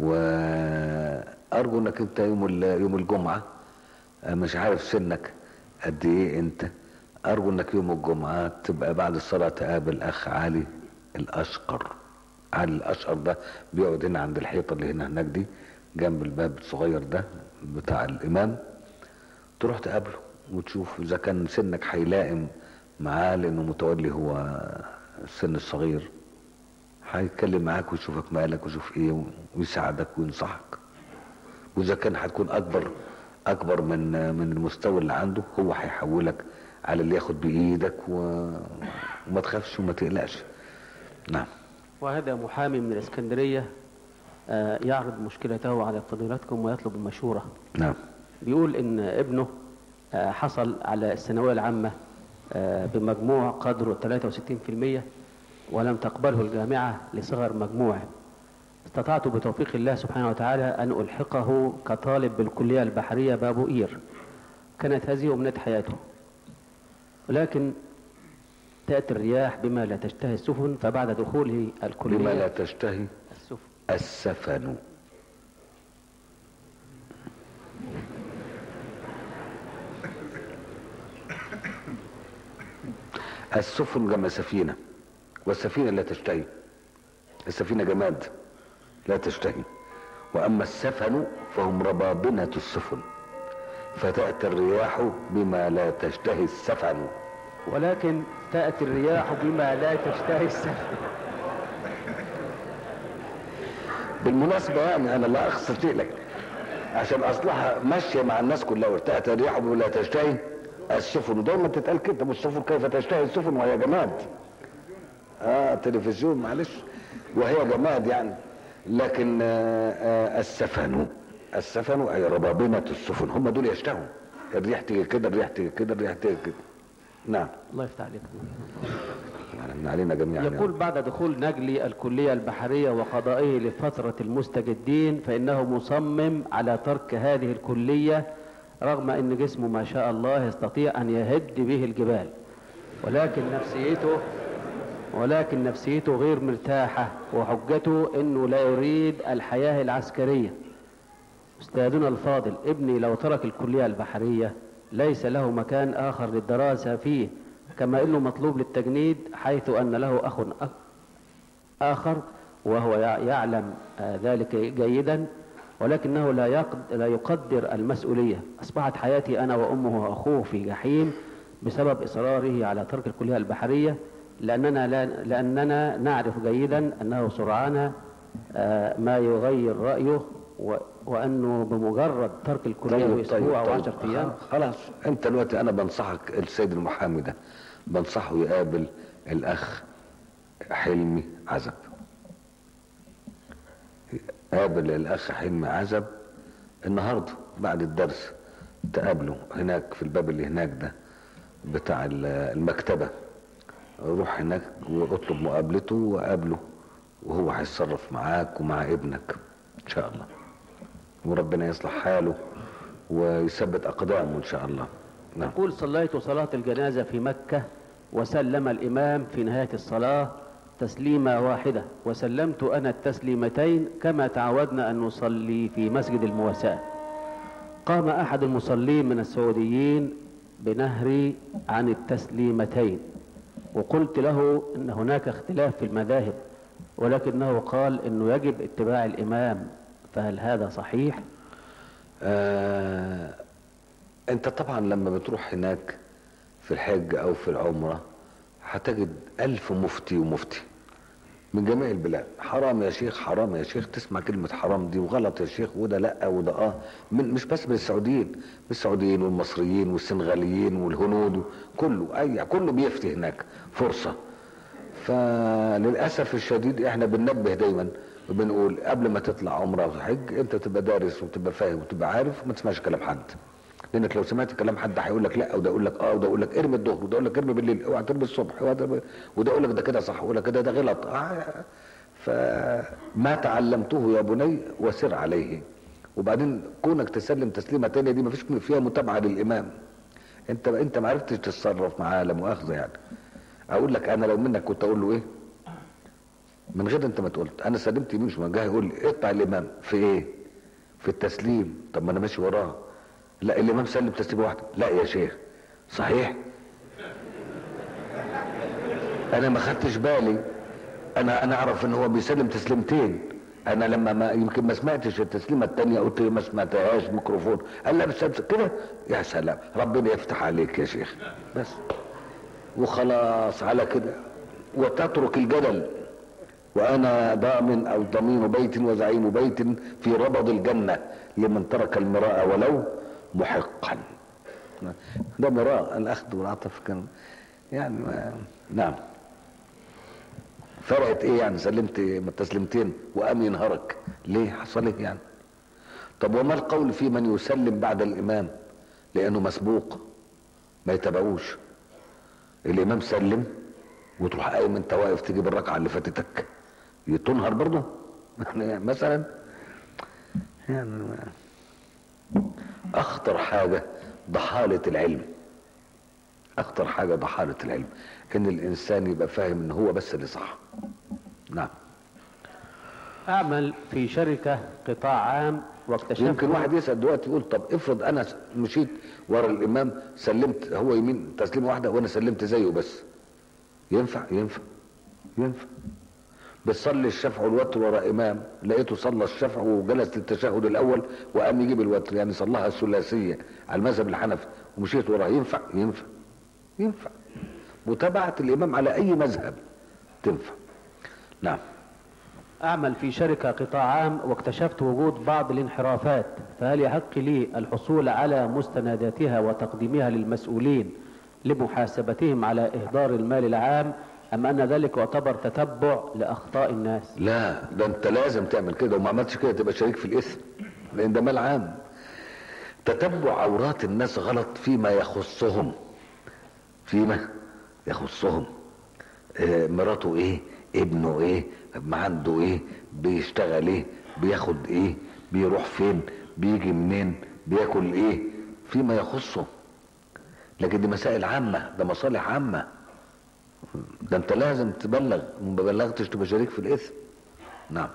وارجو انك انت يوم ال- يوم الجمعة آه، مش عارف سنك قد ايه انت ارجو انك يوم الجمعة تبقى بعد الصلاة تقابل اخ علي الاشقر علي الاشقر ده بيقعد هنا عند الحيطة اللي هنا هناك دي جنب الباب الصغير ده بتاع الامام تروح تقابله وتشوف اذا كان سنك هيلائم معاه لانه متولي هو السن الصغير هيتكلم معاك ويشوفك مالك ويشوف ايه ويساعدك وينصحك واذا كان هتكون اكبر اكبر من من المستوى اللي عنده هو هيحولك على اللي ياخد بايدك و... وما تخافش وما تقلقش نعم وهذا محامي من الإسكندرية آه، يعرض مشكلته على فضيلتكم ويطلب المشورة نعم بيقول إن ابنه آه، حصل على الثانوية العامة آه، بمجموع قدره 63% ولم تقبله الجامعة لصغر مجموعه استطعت بتوفيق الله سبحانه وتعالى أن ألحقه كطالب بالكلية البحرية بابو قير كانت هذه أمنية حياته ولكن تأتي الرياح بما لا تشتهي السفن فبعد دخوله الكلية بما لا تشتهي السفن السفن السفن جمع سفينة والسفينة لا تشتهي السفينة جماد لا تشتهي وأما السفن فهم ربابنة السفن فتأتي الرياح بما لا تشتهي السفن ولكن تأتي الرياح بما لا تشتهي السفن بالمناسبة يعني أنا لا أخسر لك عشان أصلها ماشية مع الناس كلها وارتأت الريح ولا تشتهي السفن ودايما تتقال كده والسفن كيف تشتهي السفن وهي جماد اه تلفزيون معلش وهي جماد يعني لكن آه آه السفن السفن أي ربابنة السفن هم دول يشتهوا الريح تيجي كده الريح تيجي كده الريح تيجي كده نعم الله يفتح عليك يعني من علينا جميعا يقول بعد دخول نجلي الكلية البحرية وقضائه لفترة المستجدين فإنه مصمم على ترك هذه الكلية رغم أن جسمه ما شاء الله يستطيع أن يهد به الجبال ولكن نفسيته ولكن نفسيته غير مرتاحة وحجته أنه لا يريد الحياة العسكرية أستاذنا الفاضل ابني لو ترك الكلية البحرية ليس له مكان آخر للدراسة فيه كما أنه مطلوب للتجنيد حيث أن له أخ أ- آخر وهو يع- يعلم آه، ذلك جيدا ولكنه لا يقد- لا يقدر المسؤولية أصبحت حياتي أنا وأمه وأخوه في جحيم بسبب إصراره على ترك الكلية البحرية لأننا, لا لأننا نعرف جيدا أنه سرعان آه، ما يغير رأيه و- وأنه بمجرد ترك الكلية أسبوع أو عشرة أيام خلاص انت دلوقتي انا بنصحك السيد المحامي ده بنصحه يقابل الاخ حلمي عزب قابل الاخ حلمي عزب النهارده بعد الدرس تقابله هناك في الباب اللي هناك ده بتاع ال- المكتبة روح هناك واطلب مقابلته وقابله وهو هيتصرف معاك ومع ابنك ان شاء الله وربنا يصلح حاله ويثبت اقدامه ان شاء الله نعم يقول صليت صلاة الجنازة في مكة وسلم الإمام في نهاية الصلاة تسليمة واحدة وسلمت أنا التسليمتين كما تعودنا أن نصلي في مسجد المواساة قام أحد المصلين من السعوديين بنهري عن التسليمتين وقلت له أن هناك اختلاف في المذاهب ولكنه قال أنه يجب اتباع الإمام فهل هذا صحيح؟ آه انت طبعا لما بتروح هناك في الحج او في العمرة هتجد الف مفتي ومفتي من جميع البلاد حرام يا شيخ حرام يا شيخ تسمع كلمة حرام دي وغلط يا شيخ وده لا وده اه من مش بس من السعوديين من السعوديين والمصريين والسنغاليين والهنود كله اي كله بيفتي هناك فرصة فللاسف الشديد احنا بننبه دايما وبنقول قبل ما تطلع عمره او حج انت تبقى دارس وتبقى فاهم وتبقى عارف وما تسمعش كلام حد لانك لو سمعت كلام حد هيقول لك لا وده يقول لك اه وده يقول لك ارمي الظهر وده يقول لك ارمي بالليل اوعى ترمي الصبح وده وده يقول لك ده كده صح وده كده ده غلط آه فما تعلمته يا بني وسر عليه وبعدين كونك تسلم تسليمه تانية دي ما فيش فيها متابعه للامام انت انت ما عرفتش تتصرف معاه لا مؤاخذه يعني اقول لك انا لو منك كنت اقول له ايه من غير انت ما تقول انا سلمت يمين شمال جاي يقول لي اقطع الامام في ايه في التسليم طب ما انا ماشي وراه لا الامام سلم تسليمه واحده لا يا شيخ صحيح انا ما خدتش بالي انا انا اعرف ان هو بيسلم تسليمتين انا لما ما يمكن ما سمعتش التسليمه الثانيه قلت له ما سمعتهاش ميكروفون قال لا بس كده يا سلام ربنا يفتح عليك يا شيخ بس وخلاص على كده وتترك الجدل وانا ضامن او ضمين بيت وزعيم بيت في ربض الجنه لمن ترك المراء ولو محقا ده مراء الاخذ والعطف كان يعني ما نعم فرقت ايه يعني سلمت تسليمتين وقام ينهرك ليه حصل ايه يعني طب وما القول في من يسلم بعد الامام لانه مسبوق ما يتبعوش الامام سلم وتروح قايم انت واقف تجيب الركعه اللي فاتتك تنهر برضه يعني مثلا يعني اخطر حاجه ضحاله العلم اخطر حاجه ضحاله العلم ان الانسان يبقى فاهم ان هو بس اللي صح نعم أعمل في شركة قطاع عام واكتشفت يمكن واحد يسال دلوقتي يقول طب افرض انا مشيت ورا الامام سلمت هو يمين تسليمه واحده وانا سلمت زيه بس ينفع ينفع ينفع بتصلي الشفع والوتر ورا امام لقيته صلى الشفع وجلس للتشهد الاول وقام يجيب الوتر يعني صلاها الثلاثيه على المذهب الحنفي ومشيت وراه ينفع ينفع ينفع متابعه الامام على اي مذهب تنفع نعم أعمل في شركة قطاع عام واكتشفت وجود بعض الانحرافات فهل يحق لي الحصول على مستنداتها وتقديمها للمسؤولين لمحاسبتهم على إهدار المال العام أم أن ذلك يعتبر تتبع لأخطاء الناس لا ده انت لازم تعمل كده وما عملتش كده تبقى شريك في الاثم لان ده مال عام تتبع عورات الناس غلط فيما يخصهم فيما يخصهم آه مراته ايه ابنه ايه ما عنده ايه بيشتغل ايه بياخد ايه بيروح فين بيجي منين بياكل ايه فيما يخصه لكن دي مسائل عامة ده مصالح عامة ده انت لازم تبلغ ما بلغتش تبقى شريك في الاثم نعم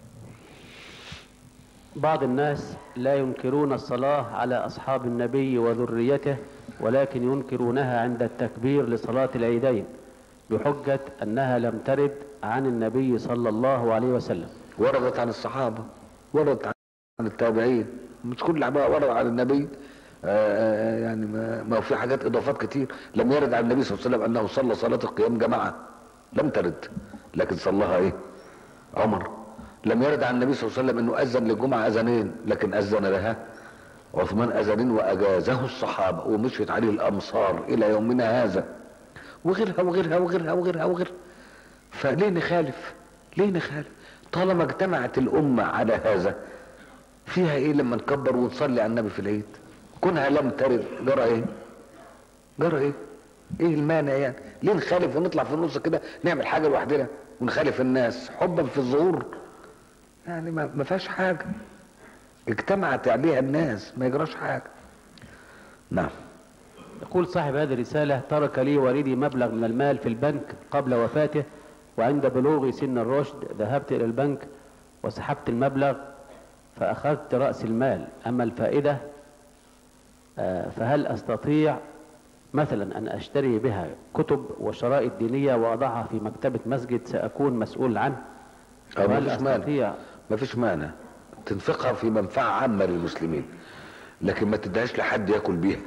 بعض الناس لا ينكرون الصلاة على أصحاب النبي وذريته ولكن ينكرونها عند التكبير لصلاة العيدين بحجة أنها لم ترد عن النبي صلى الله عليه وسلم وردت عن الصحابة وردت عن التابعين مش كل عبارة ورد عن النبي آه يعني ما, ما في حاجات اضافات كتير لم يرد عن النبي صلى الله عليه وسلم انه صلى صلاة القيام جماعة لم ترد لكن صلاها ايه عمر لم يرد عن النبي صلى الله عليه وسلم انه اذن للجمعة اذانين لكن اذن لها عثمان اذانين واجازه الصحابة ومشيت عليه الامصار الى يومنا هذا وغيرها وغيرها وغيرها وغيرها وغيرها فليه نخالف ليه نخالف طالما اجتمعت الامة على هذا فيها ايه لما نكبر ونصلي على النبي في العيد كونها لم ترد جرى ايه جرى ايه ايه المانع يعني ليه نخالف ونطلع في النص كده نعمل حاجة لوحدنا ونخالف الناس حبا في الظهور يعني ما, ما فيهاش حاجة اجتمعت عليها الناس ما يجراش حاجة نعم يقول صاحب هذه الرسالة ترك لي والدي مبلغ من المال في البنك قبل وفاته وعند بلوغي سن الرشد ذهبت إلى البنك وسحبت المبلغ فأخذت رأس المال أما الفائدة فهل أستطيع مثلا أن أشتري بها كتب وشرائط دينية وأضعها في مكتبة مسجد سأكون مسؤول عنه ما وهل فيش مانع أستطيع ما فيش مانع تنفقها في منفعة عامة للمسلمين لكن ما تديهاش لحد ياكل بيها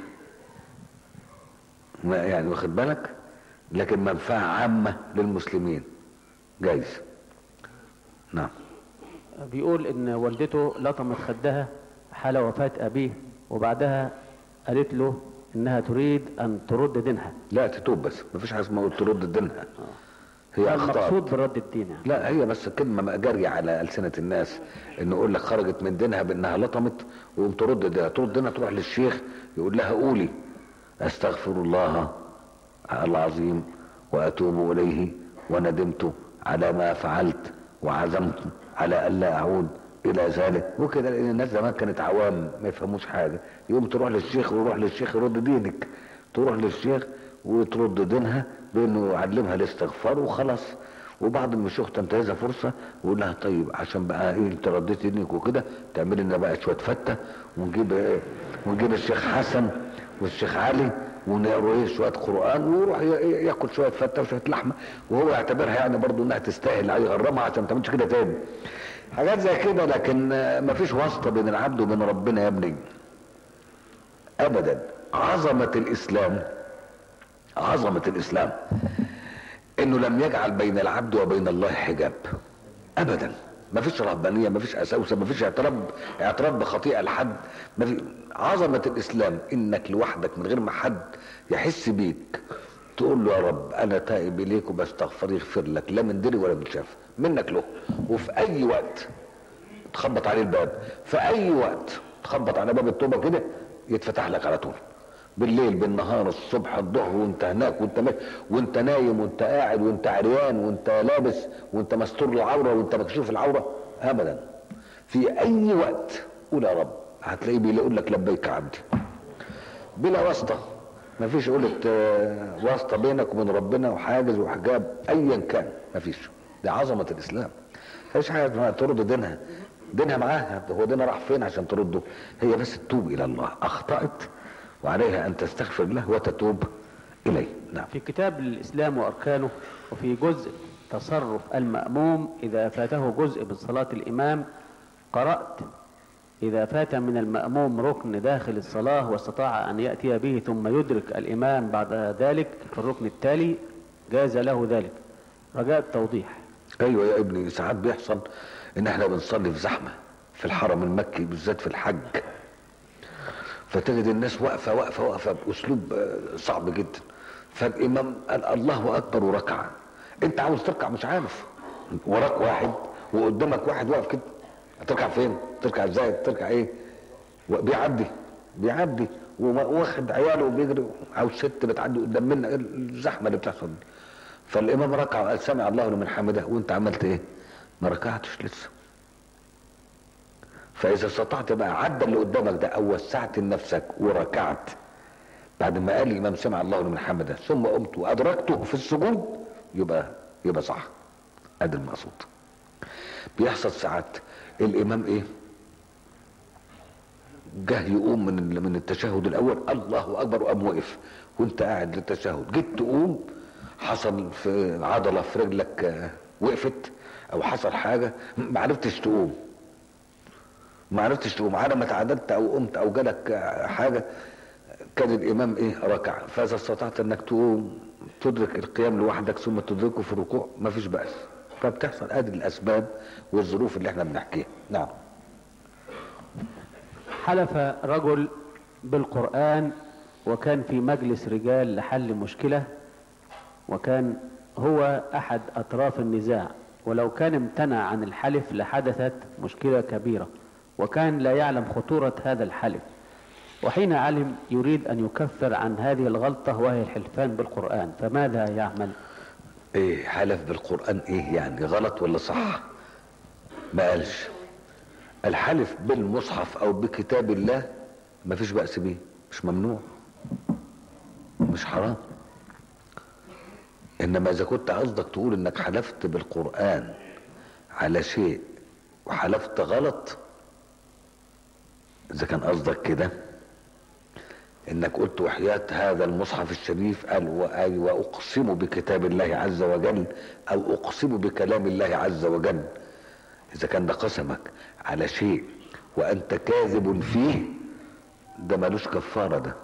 ما يعني واخد بالك لكن منفعة عامة للمسلمين جايز نعم بيقول ان والدته لطمت خدها حال وفاة ابيه وبعدها قالت له انها تريد ان ترد دينها لا تتوب بس ما فيش حاجة اسمها ترد دينها هي اخطاء المقصود برد الدين يعني. لا هي بس كلمة جارية على ألسنة الناس إنه يقول لك خرجت من دينها بأنها لطمت ويقوم ترد دينها ترد دينها تروح للشيخ يقول لها قولي أستغفر الله العظيم وأتوب إليه وندمت على ما فعلت وعزمت على ألا أعود إلى ذلك وكده لأن الناس زمان كانت عوام ما يفهموش حاجة يقوم تروح للشيخ ويروح للشيخ يرد دينك تروح للشيخ وترد دينها بانه يعلمها الاستغفار وخلاص وبعد ما الشيخ تنتهزها فرصه ويقول لها طيب عشان بقى ايه انت رديت دينك وكده تعملي لنا بقى شويه فته ونجيب ايه ونجيب الشيخ حسن والشيخ علي ونقروا ايه شويه قران ويروح ي- ي- ياكل شويه فته وشويه لحمه وهو يعتبرها يعني برضه انها تستاهل يغرمها عشان ما تعملش كده تاني حاجات زي كده لكن آه، مفيش واسطه بين العبد وبين ربنا يا ابني ابدا عظمه الاسلام عظمة الإسلام إنه لم يجعل بين العبد وبين الله حجاب أبدا ما فيش رهبانية ما فيش أساوسة ما فيش اعتراف اعتراف بخطيئة لحد ما في عظمة الإسلام إنك لوحدك من غير ما حد يحس بيك تقول له يا رب أنا تائب إليك وبستغفر يغفر لك لا من دري ولا من شاف منك له وفي أي وقت تخبط عليه الباب في أي وقت تخبط على باب التوبة كده يتفتح لك على طول بالليل بالنهار الصبح الظهر وانت هناك وانت ماشي وانت نايم وانت قاعد وانت عريان وانت لابس وانت مستور العوره وانت مكشوف العوره ابدا في اي وقت قول يا رب هتلاقيه بيقول لك لبيك عبدي بلا واسطه مفيش قولة آه، واسطه بينك وبين ربنا وحاجز وحجاب ايا كان مفيش دي عظمه الاسلام مفيش حاجه اسمها ترد دينها دينها معاها هو دينها راح فين عشان ترده هي بس تتوب الى الله اخطات وعليها ان تستغفر له وتتوب اليه نعم في كتاب الإسلام وأركانه وفي جزء تصرف المأموم إذا فاته جزء من صلاة الإمام قرأت إذا فات من المأموم ركن داخل الصلاة واستطاع أن يأتي به ثم يدرك الإمام بعد ذلك في الركن التالي جاز له ذلك رجاء التوضيح ايوه يا ابني ساعات بيحصل ان احنا بنصلي في زحمه في الحرم المكي بالذات في الحج فتجد الناس واقفه واقفه واقفه باسلوب آه، صعب جدا فالامام قال الله اكبر وركع انت عاوز تركع مش عارف وراك واحد وقدامك واحد واقف كده هتركع فين تركع ازاي تركع ايه بيعدي بيعدي واخد عياله وبيجري عاوز ست بتعدي قدام منا إيه الزحمه اللي بتحصل دي فالامام ركع وقال سمع الله لمن حمده وانت عملت ايه ما ركعتش لسه فاذا استطعت بقى عدى اللي قدامك ده او وسعت لنفسك وركعت بعد ما قال الامام سمع الله لمن حمده ثم قمت وادركته في السجود يبقى يبقى صح ادي المقصود بيحصل ساعات الامام ايه جه يقوم من من التشهد الاول الله اكبر وقام وقف وانت قاعد للتشهد جيت تقوم حصل في عضله في رجلك آه، وقفت او حصل حاجه ما عرفتش تقوم ما عرفتش تقوم على ما تعادلت او قمت او جالك آه، حاجه كان الامام ايه ركع فاذا استطعت انك تقوم تدرك القيام لوحدك ثم تدركه في الركوع ما فيش بأس فبتحصل ادي الاسباب والظروف اللي احنا بنحكيها نعم حلف رجل بالقرآن وكان في مجلس رجال لحل مشكلة وكان هو أحد أطراف النزاع ولو كان امتنع عن الحلف لحدثت مشكلة كبيرة وكان لا يعلم خطورة هذا الحلف وحين علم يريد أن يكفر عن هذه الغلطة وهي الحلفان بالقرآن فماذا يعمل ايه حلف بالقرآن ايه يعني غلط ولا صح ما قالش الحلف بالمصحف او بكتاب الله ما فيش بأس بيه مش ممنوع مش حرام انما اذا كنت قصدك تقول انك حلفت بالقرآن على شيء وحلفت غلط اذا كان قصدك كده انك قلت وحياة هذا المصحف الشريف قال وآي واقسم بكتاب الله عز وجل او اقسم بكلام الله عز وجل اذا كان ده قسمك على شيء وانت كاذب فيه ده ملوش كفارة ده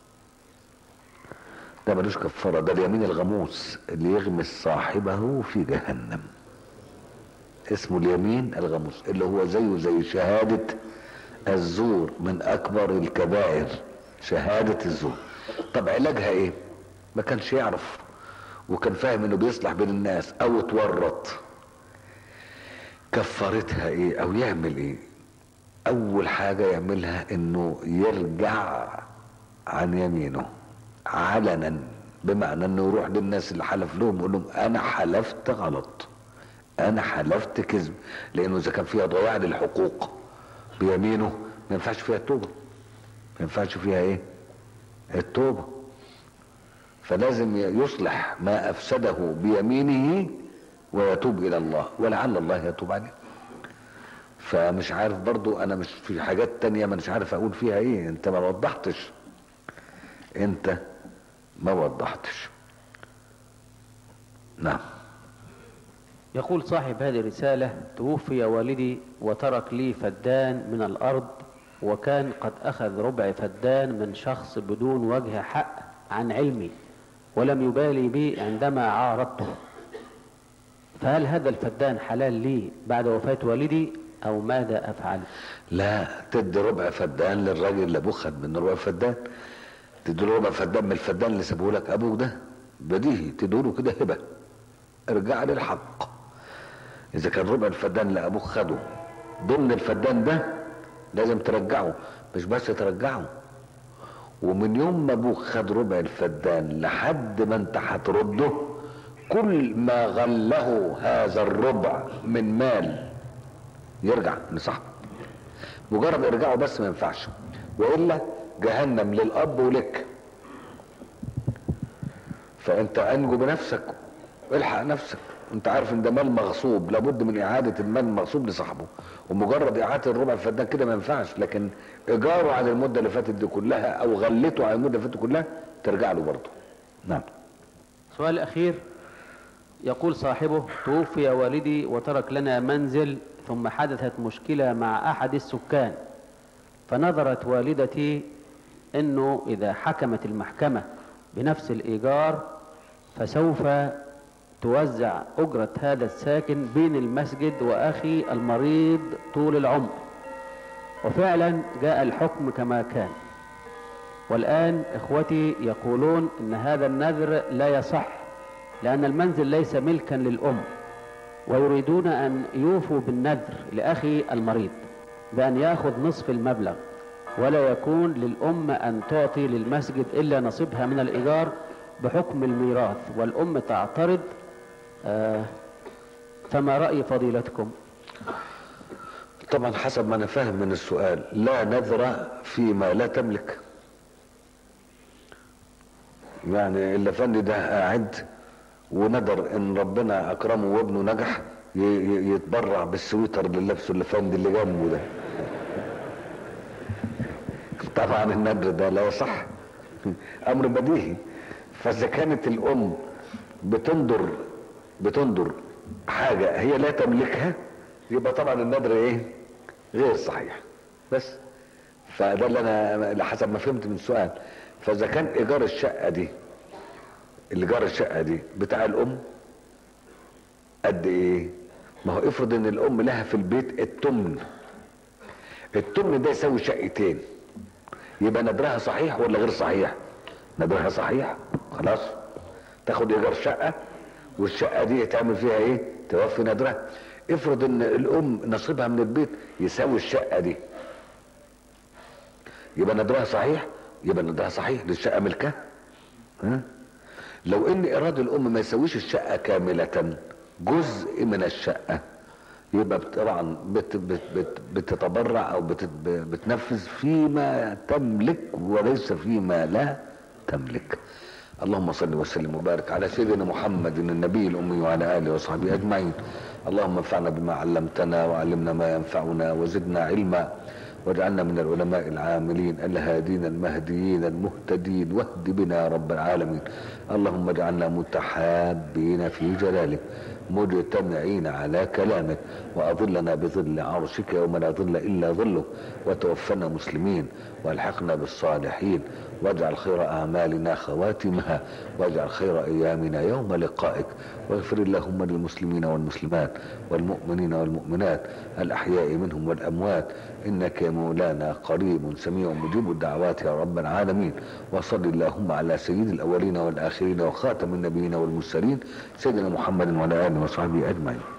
ده ملوش كفارة ده اليمين الغموس اللي يغمس صاحبه في جهنم اسمه اليمين الغموس اللي هو زيه زي شهادة الزور من اكبر الكبائر شهادة الزور طب علاجها ايه ما كانش يعرف وكان فاهم انه بيصلح بين الناس او اتورط كفارتها ايه او يعمل ايه اول حاجة يعملها انه يرجع عن يمينه علنا بمعنى انه يروح للناس اللي حلف لهم يقول لهم انا حلفت غلط انا حلفت كذب لانه اذا كان فيها ضياع للحقوق بيمينه ما ينفعش فيها التوبه ما ينفعش فيها ايه التوبه فلازم يصلح ما افسده بيمينه ويتوب الى الله ولعل الله يتوب عليه فمش عارف برضو انا مش في حاجات تانية ما مش عارف اقول فيها ايه انت ما وضحتش انت ما وضحتش نعم يقول صاحب هذه الرسالة توفي والدي وترك لي فدان من الأرض وكان قد أخذ ربع فدان من شخص بدون وجه حق عن علمي ولم يبالي بي عندما عارضته فهل هذا الفدان حلال لي بعد وفاة والدي أو ماذا أفعل لا تدي ربع فدان للراجل اللي ابوه خد منه ربع فدان تدي له ربع فدان من الفدان اللي سابه لك ابوك ده بديهي تدوله كده هبه ارجع للحق اذا كان ربع الفدان اللي ابوك خده ضمن الفدان ده لازم ترجعه مش بس ترجعه ومن يوم ما ابوك خد ربع الفدان لحد ما انت هترده كل ما غله هذا الربع من مال يرجع لصاحبه مجرد ارجعه بس ما ينفعش والا جهنم للاب ولك فانت انجو بنفسك الحق نفسك انت عارف ان ده مال مغصوب لابد من اعاده المال المغصوب لصاحبه ومجرد اعاده الربع الفدان كده ما ينفعش لكن ايجاره على المده اللي فاتت دي كلها او غلته على المده اللي فاتت كلها ترجع له برضه نعم سؤال أخير يقول صاحبه توفي والدي وترك لنا منزل ثم حدثت مشكلة مع أحد السكان فنظرت والدتي أنه إذا حكمت المحكمة بنفس الإيجار فسوف توزع أجرة هذا الساكن بين المسجد وأخي المريض طول العمر وفعلا جاء الحكم كما كان والآن إخوتي يقولون أن هذا النذر لا يصح لأن المنزل ليس ملكا للأم ويريدون أن يوفوا بالنذر لأخي المريض بأن يأخذ نصف المبلغ ولا يكون للأم أن تعطي للمسجد إلا نصيبها من الإيجار بحكم الميراث والأم تعترض آه فما رأي فضيلتكم طبعا حسب ما انا فاهم من السؤال لا نذر فيما لا تملك يعني الافندي ده قاعد وندر ان ربنا اكرمه وابنه نجح ي- ي- يتبرع بالسويتر اللي لابسه الافندي اللي جنبه ده طبعا النذر ده لا يصح امر بديهي فاذا كانت الام بتنظر بتنظر حاجه هي لا تملكها يبقى طبعا النذر ايه غير صحيح بس فده اللي انا اللي حسب ما فهمت من السؤال فاذا كان ايجار الشقه دي الايجار الشقه دي بتاع الام قد ايه ما هو افرض ان الام لها في البيت التمن التمن ده يساوي شقتين يبقى نذرها صحيح ولا غير صحيح نذرها صحيح خلاص تاخد ايجار شقه والشقه دي تعمل فيها ايه توفي نذرها افرض ان الام نصيبها من البيت يساوي الشقه دي يبقى نذرها صحيح يبقى نذرها صحيح للشقه ملكها ها لو ان ايراد الام ما يساويش الشقه كامله جزء من الشقه يبقى بت- طبعا بت بت بت بتتبرع او بت بتنفذ فيما تملك وليس فيما لا تملك اللهم صل وسلم وبارك على سيدنا محمد النبي الامي وعلى اله وصحبه اجمعين اللهم انفعنا بما علمتنا وعلمنا ما ينفعنا وزدنا علما واجعلنا من العلماء العاملين الهادين المهديين المهتدين واهد بنا يا رب العالمين اللهم اجعلنا متحابين في جلالك مجتمعين على كلامك وأظلنا بظل عرشك يوم لا ظل إلا ظلك وتوفنا مسلمين والحقنا بالصالحين واجعل خير أعمالنا خواتمها واجعل خير أيامنا يوم لقائك واغفر اللهم للمسلمين والمسلمات والمؤمنين والمؤمنات الأحياء منهم والأموات إنك يا مولانا قريب سميع مجيب الدعوات يا رب العالمين وصل اللهم على سيد الأولين والآخرين وخاتم النبيين والمرسلين سيدنا محمد وعلى آله وصحبه أجمعين